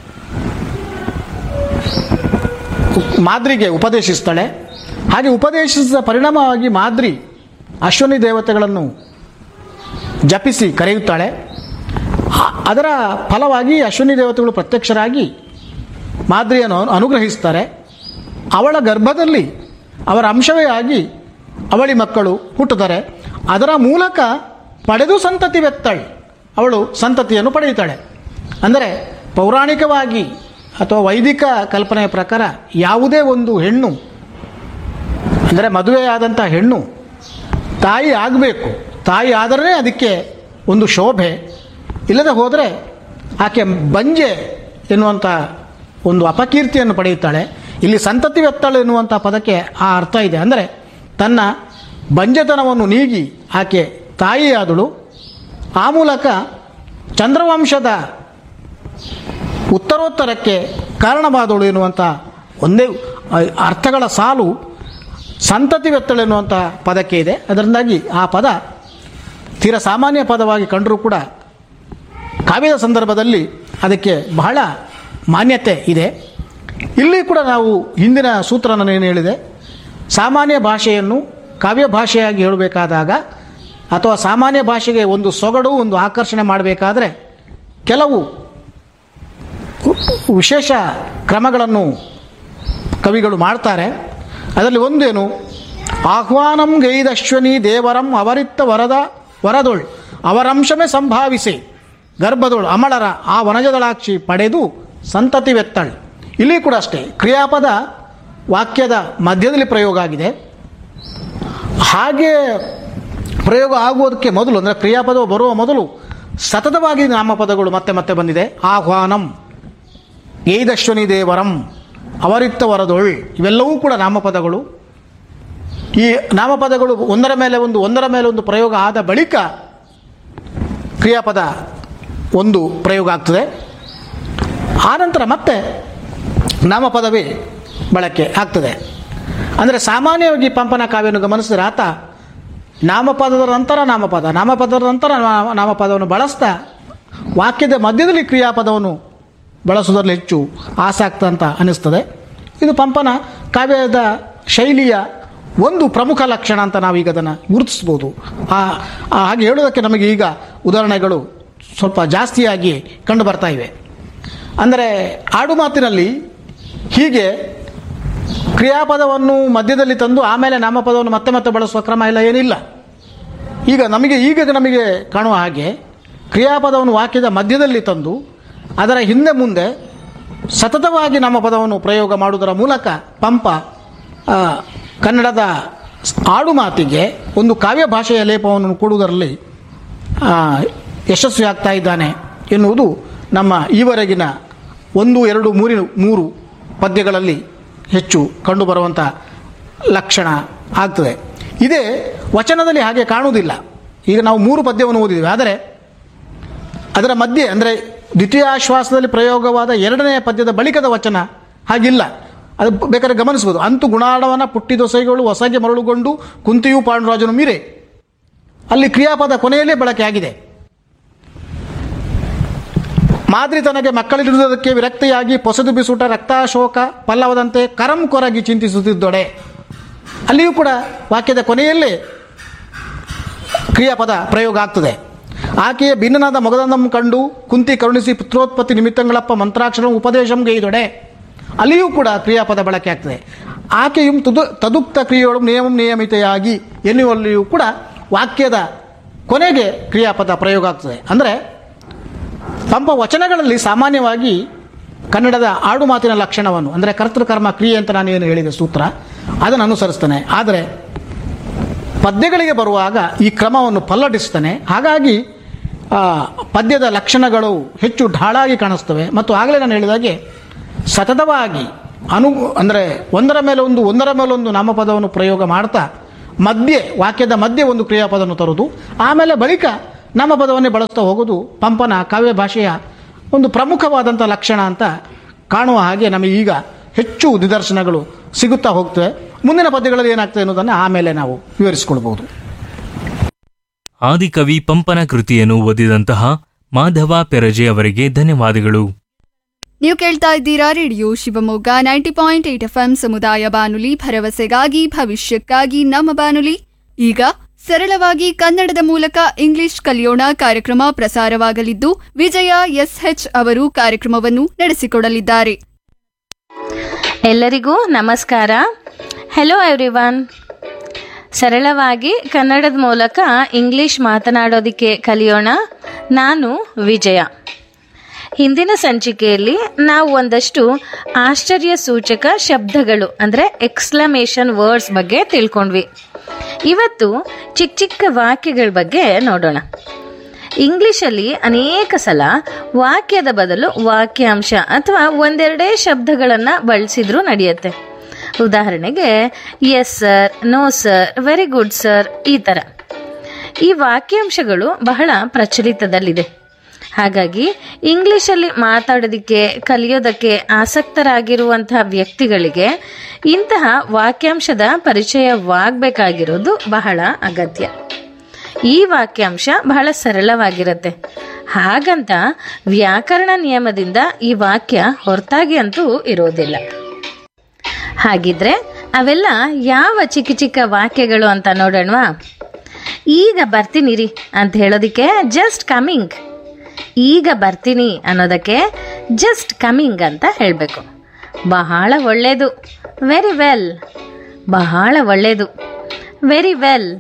ಮಾದ್ರಿಗೆ ಉಪದೇಶಿಸ್ತಾಳೆ ಹಾಗೆ ಉಪದೇಶಿಸಿದ ಪರಿಣಾಮವಾಗಿ ಮಾದ್ರಿ ಅಶ್ವನಿ ದೇವತೆಗಳನ್ನು ಜಪಿಸಿ ಕರೆಯುತ್ತಾಳೆ ಆ- ಅದರ ಫಲವಾಗಿ ಅಶ್ವಿನಿ ದೇವತೆಗಳು ಪ್ರತ್ಯಕ್ಷರಾಗಿ ಮಾದ್ರಿಯನ್ನು ಅನುಗ್ರಹಿಸ್ತಾರೆ ಅವಳ ಗರ್ಭದಲ್ಲಿ ಅವರ ಅಂಶವೇ ಆಗಿ ಅವಳಿ ಮಕ್ಕಳು ಹುಟ್ಟುತ್ತಾರೆ ಅದರ ಮೂಲಕ ಪಡೆದು ಸಂತತಿ ಬೆತ್ತಾಳೆ ಅವಳು ಸಂತತಿಯನ್ನು ಪಡೆಯುತ್ತಾಳೆ ಅಂದರೆ ಪೌರಾಣಿಕವಾಗಿ ಅಥವಾ ವೈದಿಕ ಕಲ್ಪನೆಯ ಪ್ರಕಾರ ಯಾವುದೇ ಒಂದು ಹೆಣ್ಣು ಅಂದರೆ ಮದುವೆಯಾದಂಥ ಹೆಣ್ಣು ತಾಯಿ ಆಗಬೇಕು ತಾಯಿ ಆದರೆ ಅದಕ್ಕೆ ಒಂದು ಶೋಭೆ ಇಲ್ಲದೆ ಹೋದರೆ ಆಕೆ ಬಂಜೆ ಎನ್ನುವಂಥ ಒಂದು ಅಪಕೀರ್ತಿಯನ್ನು ಪಡೆಯುತ್ತಾಳೆ ಇಲ್ಲಿ ಸಂತತಿ ವ್ಯಕ್ತಾಳು ಎನ್ನುವಂಥ ಪದಕ್ಕೆ ಆ ಅರ್ಥ ಇದೆ ಅಂದರೆ ತನ್ನ ಬಂಜೆತನವನ್ನು ನೀಗಿ ಆಕೆ ತಾಯಿಯಾದಳು ಆ ಮೂಲಕ ಚಂದ್ರವಂಶದ ಉತ್ತರೋತ್ತರಕ್ಕೆ ಕಾರಣವಾದಳು ಎನ್ನುವಂಥ ಒಂದೇ ಅ- ಅರ್ಥಗಳ ಸಾಲು ಸಂತತಿ ವ್ಯಕ್ತಳು ಎನ್ನುವಂಥ ಪದಕ್ಕೆ ಇದೆ ಅದರಿಂದಾಗಿ ಆ ಪದ ತೀರ ಸಾಮಾನ್ಯ ಪದವಾಗಿ ಕಂಡರೂ ಕೂಡ ಕಾವ್ಯದ ಸಂದರ್ಭದಲ್ಲಿ ಅದಕ್ಕೆ ಬಹಳ ಮಾನ್ಯತೆ ಇದೆ ಇಲ್ಲಿ ಕೂಡ ನಾವು ಹಿಂದಿನ ಸೂತ್ರ ನಾನು ಏನು ಹೇಳಿದೆ ಸಾಮಾನ್ಯ ಭಾಷೆಯನ್ನು ಕಾವ್ಯ ಭಾಷೆಯಾಗಿ ಹೇಳಬೇಕಾದಾಗ ಅಥವಾ ಸಾಮಾನ್ಯ ಭಾಷೆಗೆ ಒಂದು ಸೊಗಡು ಒಂದು ಆಕರ್ಷಣೆ ಮಾಡಬೇಕಾದ್ರೆ ಕೆಲವು ವಿಶೇಷ ಕ್ರಮಗಳನ್ನು ಕವಿಗಳು ಮಾಡ್ತಾರೆ ಅದರಲ್ಲಿ ಒಂದೇನು ಆಹ್ವಾನಂ ಗೈದಶ್ವನಿ ದೇವರಂ ಅವರಿತ್ತ ವರದ ವರದೊಳ್ ಅವರಂಶಮೇ ಸಂಭಾವಿಸಿ ಗರ್ಭದೊಳು ಅಮಳರ ಆ ವನಜದಳಾಕ್ಷಿ ಪಡೆದು ಸಂತತಿ ವೆತ್ತಳ್ ಇಲ್ಲಿ ಕೂಡ ಅಷ್ಟೇ ಕ್ರಿಯಾಪದ ವಾಕ್ಯದ ಮಧ್ಯದಲ್ಲಿ ಪ್ರಯೋಗ ಆಗಿದೆ ಹಾಗೆ ಪ್ರಯೋಗ ಆಗುವುದಕ್ಕೆ ಮೊದಲು ಅಂದರೆ ಕ್ರಿಯಾಪದವು ಬರುವ ಮೊದಲು ಸತತವಾಗಿ ನಾಮಪದಗಳು ಮತ್ತೆ ಮತ್ತೆ ಬಂದಿದೆ ಆಹ್ವಾನಂ ಏದಶ್ವನಿ ದೇವರಂ ಅವರಿತ್ತ ವರದೊಳ್ ಇವೆಲ್ಲವೂ ಕೂಡ ನಾಮಪದಗಳು ಈ ನಾಮಪದಗಳು ಒಂದರ ಮೇಲೆ ಒಂದು ಒಂದರ ಮೇಲೆ ಒಂದು ಪ್ರಯೋಗ ಆದ ಬಳಿಕ ಕ್ರಿಯಾಪದ ಒಂದು ಪ್ರಯೋಗ ಆಗ್ತದೆ ಆನಂತರ ಮತ್ತೆ ನಾಮಪದವೇ ಬಳಕೆ ಆಗ್ತದೆ ಅಂದರೆ ಸಾಮಾನ್ಯವಾಗಿ ಪಂಪನ ಕಾವ್ಯವನ್ನು ಗಮನಿಸಿದ್ರೆ ಆತ ನಾಮಪದದ ನಂತರ ನಾಮಪದ ನಾಮಪದದ ನಂತರ ನಾ- ನಾಮಪದವನ್ನು ಬಳಸ್ತಾ ವಾಕ್ಯದ ಮಧ್ಯದಲ್ಲಿ ಕ್ರಿಯಾಪದವನ್ನು ಬಳಸುವುದರಲ್ಲಿ ಹೆಚ್ಚು ಆಸಕ್ತ ಅಂತ ಅನಿಸ್ತದೆ ಇದು ಪಂಪನ ಕಾವ್ಯದ ಶೈಲಿಯ ಒಂದು ಪ್ರಮುಖ ಲಕ್ಷಣ ಅಂತ ನಾವೀಗ ಅದನ್ನು ಗುರುತಿಸ್ಬೋದು ಆ ಆ ಹಾಗೆ ಹೇಳೋದಕ್ಕೆ ನಮಗೆ ಈಗ ಉದಾಹರಣೆಗಳು ಸ್ವಲ್ಪ ಜಾಸ್ತಿಯಾಗಿ ಕಂಡು ಬರ್ತಾ ಇವೆ ಅಂದರೆ ಆಡು ಮಾತಿನಲ್ಲಿ ಹೀಗೆ ಕ್ರಿಯಾಪದವನ್ನು ಮಧ್ಯದಲ್ಲಿ ತಂದು ಆಮೇಲೆ ನಾಮಪದವನ್ನು ಮತ್ತೆ ಮತ್ತೆ ಬಳಸುವ ಕ್ರಮ ಎಲ್ಲ ಏನಿಲ್ಲ ಈಗ ನಮಗೆ ಈಗ ನಮಗೆ ಕಾಣುವ ಹಾಗೆ ಕ್ರಿಯಾಪದವನ್ನು ವಾಕ್ಯದ ಮಧ್ಯದಲ್ಲಿ ತಂದು ಅದರ ಹಿಂದೆ ಮುಂದೆ ಸತತವಾಗಿ ನಾಮಪದವನ್ನು ಪ್ರಯೋಗ ಮಾಡುವುದರ ಮೂಲಕ ಪಂಪ ಆ, ಕನ್ನಡದ ಆಡು ಮಾತಿಗೆ ಒಂದು ಕಾವ್ಯ ಭಾಷೆಯ ಲೇಪವನ್ನು ಕೊಡುವುದರಲ್ಲಿ ಆ, ಯಶಸ್ವಿ ಆಗ್ತಾ ಇದ್ದಾನೆ ಎನ್ನುವುದು ನಮ್ಮ ಈವರೆಗಿನ ಒಂದು ಎರಡು ಮೂರಿನ ಮೂರು ಪದ್ಯಗಳಲ್ಲಿ ಹೆಚ್ಚು ಕಂಡುಬರುವಂಥ ಲಕ್ಷಣ ಆಗ್ತದೆ ಇದೇ ವಚನದಲ್ಲಿ ಹಾಗೆ ಕಾಣುವುದಿಲ್ಲ ಈಗ ನಾವು ಮೂರು ಪದ್ಯವನ್ನು ಓದಿದ್ದೀವಿ ಆದರೆ ಅದರ ಮಧ್ಯೆ ಅಂದರೆ ದ್ವಿತೀಯಾಶ್ವಾಸದಲ್ಲಿ ಪ್ರಯೋಗವಾದ ಎರಡನೆಯ ಪದ್ಯದ ಬಳಿಕದ ವಚನ ಹಾಗಿಲ್ಲ ಅದು ಬೇಕಾದ್ರೆ ಗಮನಿಸ್ಬೋದು ಅಂತು ಗುಣಾಡವನ ಪುಟ್ಟಿದೊಸೆಗಳು ಹೊಸಗೆ ಮರಳುಗೊಂಡು ಕುಂತಿಯು ಪಾಂಡುರಾಜನು ಮೀರೆ ಅಲ್ಲಿ ಕ್ರಿಯಾಪದ ಕೊನೆಯಲ್ಲೇ ಬಳಕೆ ಆಗಿದೆ ಮಾದ್ರಿ ತನಗೆ ಮಕ್ಕಳಿರುವುದಕ್ಕೆ ವಿರಕ್ತಿಯಾಗಿ ಪೊಸೆದು ಬಿಸುಟ ರಕ್ತಾಶೋಕ ಪಲ್ಲವದಂತೆ ಕರಂ ಕೊರಗಿ ಚಿಂತಿಸುತ್ತಿದ್ದೊಡೆ ಅಲ್ಲಿಯೂ ಕೂಡ ವಾಕ್ಯದ ಕೊನೆಯಲ್ಲೇ ಕ್ರಿಯಾಪದ ಪ್ರಯೋಗ ಆಗ್ತದೆ ಆಕೆಯ ಭಿನ್ನನಾದ ಮೊಗದನ್ನಂ ಕಂಡು ಕುಂತಿ ಕರುಣಿಸಿ ಪುತ್ರೋತ್ಪತ್ತಿ ನಿಮಿತ್ತಂಗಳಪ್ಪ ಮಂತ್ರಾಕ್ಷರ ಉಪದೇಶಂ ಗೈದೊಡೆ ಅಲ್ಲಿಯೂ ಕೂಡ ಕ್ರಿಯಾಪದ ಬಳಕೆ ಆಗ್ತದೆ ಆಕೆಯು ತುದು ತದುಕ್ತ ಕ್ರಿಯೆಯೊಳು ನಿಯಮಂ ನಿಯಮಿತೆಯಾಗಿ ಎನ್ನುವಲ್ಲಿಯೂ ಕೂಡ ವಾಕ್ಯದ ಕೊನೆಗೆ ಕ್ರಿಯಾಪದ ಪ್ರಯೋಗ ಆಗ್ತದೆ ಅಂದರೆ ಪಂಪ ವಚನಗಳಲ್ಲಿ ಸಾಮಾನ್ಯವಾಗಿ ಕನ್ನಡದ ಆಡು ಮಾತಿನ ಲಕ್ಷಣವನ್ನು ಅಂದರೆ ಕರ್ತೃಕರ್ಮ ಕ್ರಿಯೆ ಅಂತ ನಾನು ಏನು ಹೇಳಿದೆ ಸೂತ್ರ ಅದನ್ನು ಅನುಸರಿಸ್ತಾನೆ ಆದರೆ ಪದ್ಯಗಳಿಗೆ ಬರುವಾಗ ಈ ಕ್ರಮವನ್ನು ಪಲ್ಲಟಿಸ್ತಾನೆ ಹಾಗಾಗಿ ಆ, ಪದ್ಯದ ಲಕ್ಷಣಗಳು ಹೆಚ್ಚು ಢಾಳಾಗಿ ಕಾಣಿಸ್ತವೆ ಮತ್ತು ಆಗಲೇ ನಾನು ಹೇಳಿದಾಗೆ ಸತತವಾಗಿ ಅನು ಅಂದರೆ ಒಂದರ ಮೇಲೆ ಒಂದು ಒಂದರ ಮೇಲೆ ಒಂದು ನಾಮಪದವನ್ನು ಪ್ರಯೋಗ ಮಾಡ್ತಾ ಮಧ್ಯೆ ವಾಕ್ಯದ ಮಧ್ಯೆ ಒಂದು ಕ್ರಿಯಾಪದವನ್ನು ತರುವುದು ಆಮೇಲೆ ಬಳಿಕ ನಾಮಪದವನ್ನೇ ಬಳಸ್ತಾ ಹೋಗೋದು ಪಂಪನ ಕಾವ್ಯ ಭಾಷೆಯ ಒಂದು ಪ್ರಮುಖವಾದಂಥ ಲಕ್ಷಣ ಅಂತ ಕಾಣುವ ಹಾಗೆ ನಮಗೆ ಈಗ ಹೆಚ್ಚು ನಿದರ್ಶನಗಳು ಸಿಗುತ್ತಾ ಹೋಗ್ತವೆ ಮುಂದಿನ ಪದ್ಯಗಳಲ್ಲಿ ಏನಾಗ್ತದೆ ಅನ್ನೋದನ್ನು ಆಮೇಲೆ ನಾವು ವಿವರಿಸಿಕೊಳ್ಬಹುದು ಆದಿಕವಿ ಪಂಪನ ಕೃತಿಯನ್ನು ಓದಿದಂತಹ ಮಾಧವ ಪೆರಜೆ ಅವರಿಗೆ ಧನ್ಯವಾದಗಳು ನೀವು ಕೇಳ್ತಾ ಇದ್ದೀರಾ radio Shivamogga ninety point eight F ಸಮುದಾಯ ಬಾನುಲಿ ಭರವಸೆಗಾಗಿ ಭವಿಷ್ಯಕ್ಕಾಗಿ ನಮ್ಮ ಬಾನುಲಿ ಈಗ ಸರಳವಾಗಿ ಕನ್ನಡದ ಮೂಲಕ ಇಂಗ್ಲಿಷ್ ಕಲಿಯೋಣ ಕಾರ್ಯಕ್ರಮ ಪ್ರಸಾರವಾಗಲಿದ್ದು ವಿಜಯ ಎಸ್ಎಚ್ ಅವರು ಕಾರ್ಯಕ್ರಮವನ್ನು ನಡೆಸಿಕೊಡಲಿದ್ದಾರೆ ಎಲ್ಲರಿಗೂ ನಮಸ್ಕಾರ ಹೆಲೋ ಎವ್ರಿವನ್ ಸರಳವಾಗಿ ಕನ್ನಡದ ಮೂಲಕ ಇಂಗ್ಲಿಷ್ ಮಾತನಾಡೋದಕ್ಕೆ ಕಲಿಯೋಣ ನಾನು ವಿಜಯ ಹಿಂದಿನ ಸಂಚಿಕೆಯಲ್ಲಿ ನಾವು ಒಂದಷ್ಟು ಆಶ್ಚರ್ಯ ಸೂಚಕ ಶಬ್ದಗಳು ಅಂದರೆ ಎಕ್ಸ್ಕ್ಲಮೇಷನ್ ವರ್ಡ್ಸ್ ಬಗ್ಗೆ ತಿಳ್ಕೊಂಡ್ವಿ ಇವತ್ತು ಚಿಕ್ಕ ಚಿಕ್ಕ ವಾಕ್ಯಗಳ ಬಗ್ಗೆ ನೋಡೋಣ ಇಂಗ್ಲಿಷಲ್ಲಿ ಅನೇಕ ಸಲ ವಾಕ್ಯದ ಬದಲು ವಾಕ್ಯಾಂಶ ಅಥವಾ ಒಂದೆರಡೇ ಶಬ್ದಗಳನ್ನು ಬಳಸಿದ್ರೂ ನಡೆಯುತ್ತೆ ಉದಾಹರಣೆಗೆ yes sir no sir very good sir ಈ ಥರ ಈ ವಾಕ್ಯಾಂಶಗಳು ಬಹಳ ಪ್ರಚಲಿತದಲ್ಲಿದೆ ಹಾಗಾಗಿ ಇಂಗ್ಲಿಷಲ್ಲಿ ಮಾತಾಡೋದಕ್ಕೆ ಕಲಿಯೋದಕ್ಕೆ ಆಸಕ್ತರಾಗಿರುವಂತಹ ವ್ಯಕ್ತಿಗಳಿಗೆ ಇಂತಹ ವಾಕ್ಯಾಂಶದ ಪರಿಚಯವಾಗಬೇಕಾಗಿರೋದು ಬಹಳ ಅಗತ್ಯ ಈ ವಾಕ್ಯಾಂಶ ಬಹಳ ಸರಳವಾಗಿರುತ್ತೆ ಹಾಗಂತ ವ್ಯಾಕರಣ ನಿಯಮದಿಂದ ಈ ವಾಕ್ಯ ಹೊರತಾಗಿ ಅಂತೂ ಇರೋದಿಲ್ಲ ಹಾಗಿದ್ರೆ ಅವೆಲ್ಲ ಯಾವ ಚಿಕ್ಕ ಚಿಕ್ಕ ವಾಕ್ಯಗಳು ಅಂತ ನೋಡೋಣವಾ ಈಗ ಬರ್ತೀನಿ ರೀ ಅಂತ ಹೇಳೋದಕ್ಕೆ ಜಸ್ಟ್ ಕಮಿಂಗ್ ಈಗ ಬರ್ತೀನಿ ಅನ್ನೋದಕ್ಕೆ ಜಸ್ಟ್ ಕಮಿಂಗ್ ಅಂತ ಹೇಳಬೇಕು ಬಹಳ ಒಳ್ಳೆಯದು ವೆರಿ ವೆಲ್ ಬಹಳ ಒಳ್ಳೆಯದು ವೆರಿ ವೆಲ್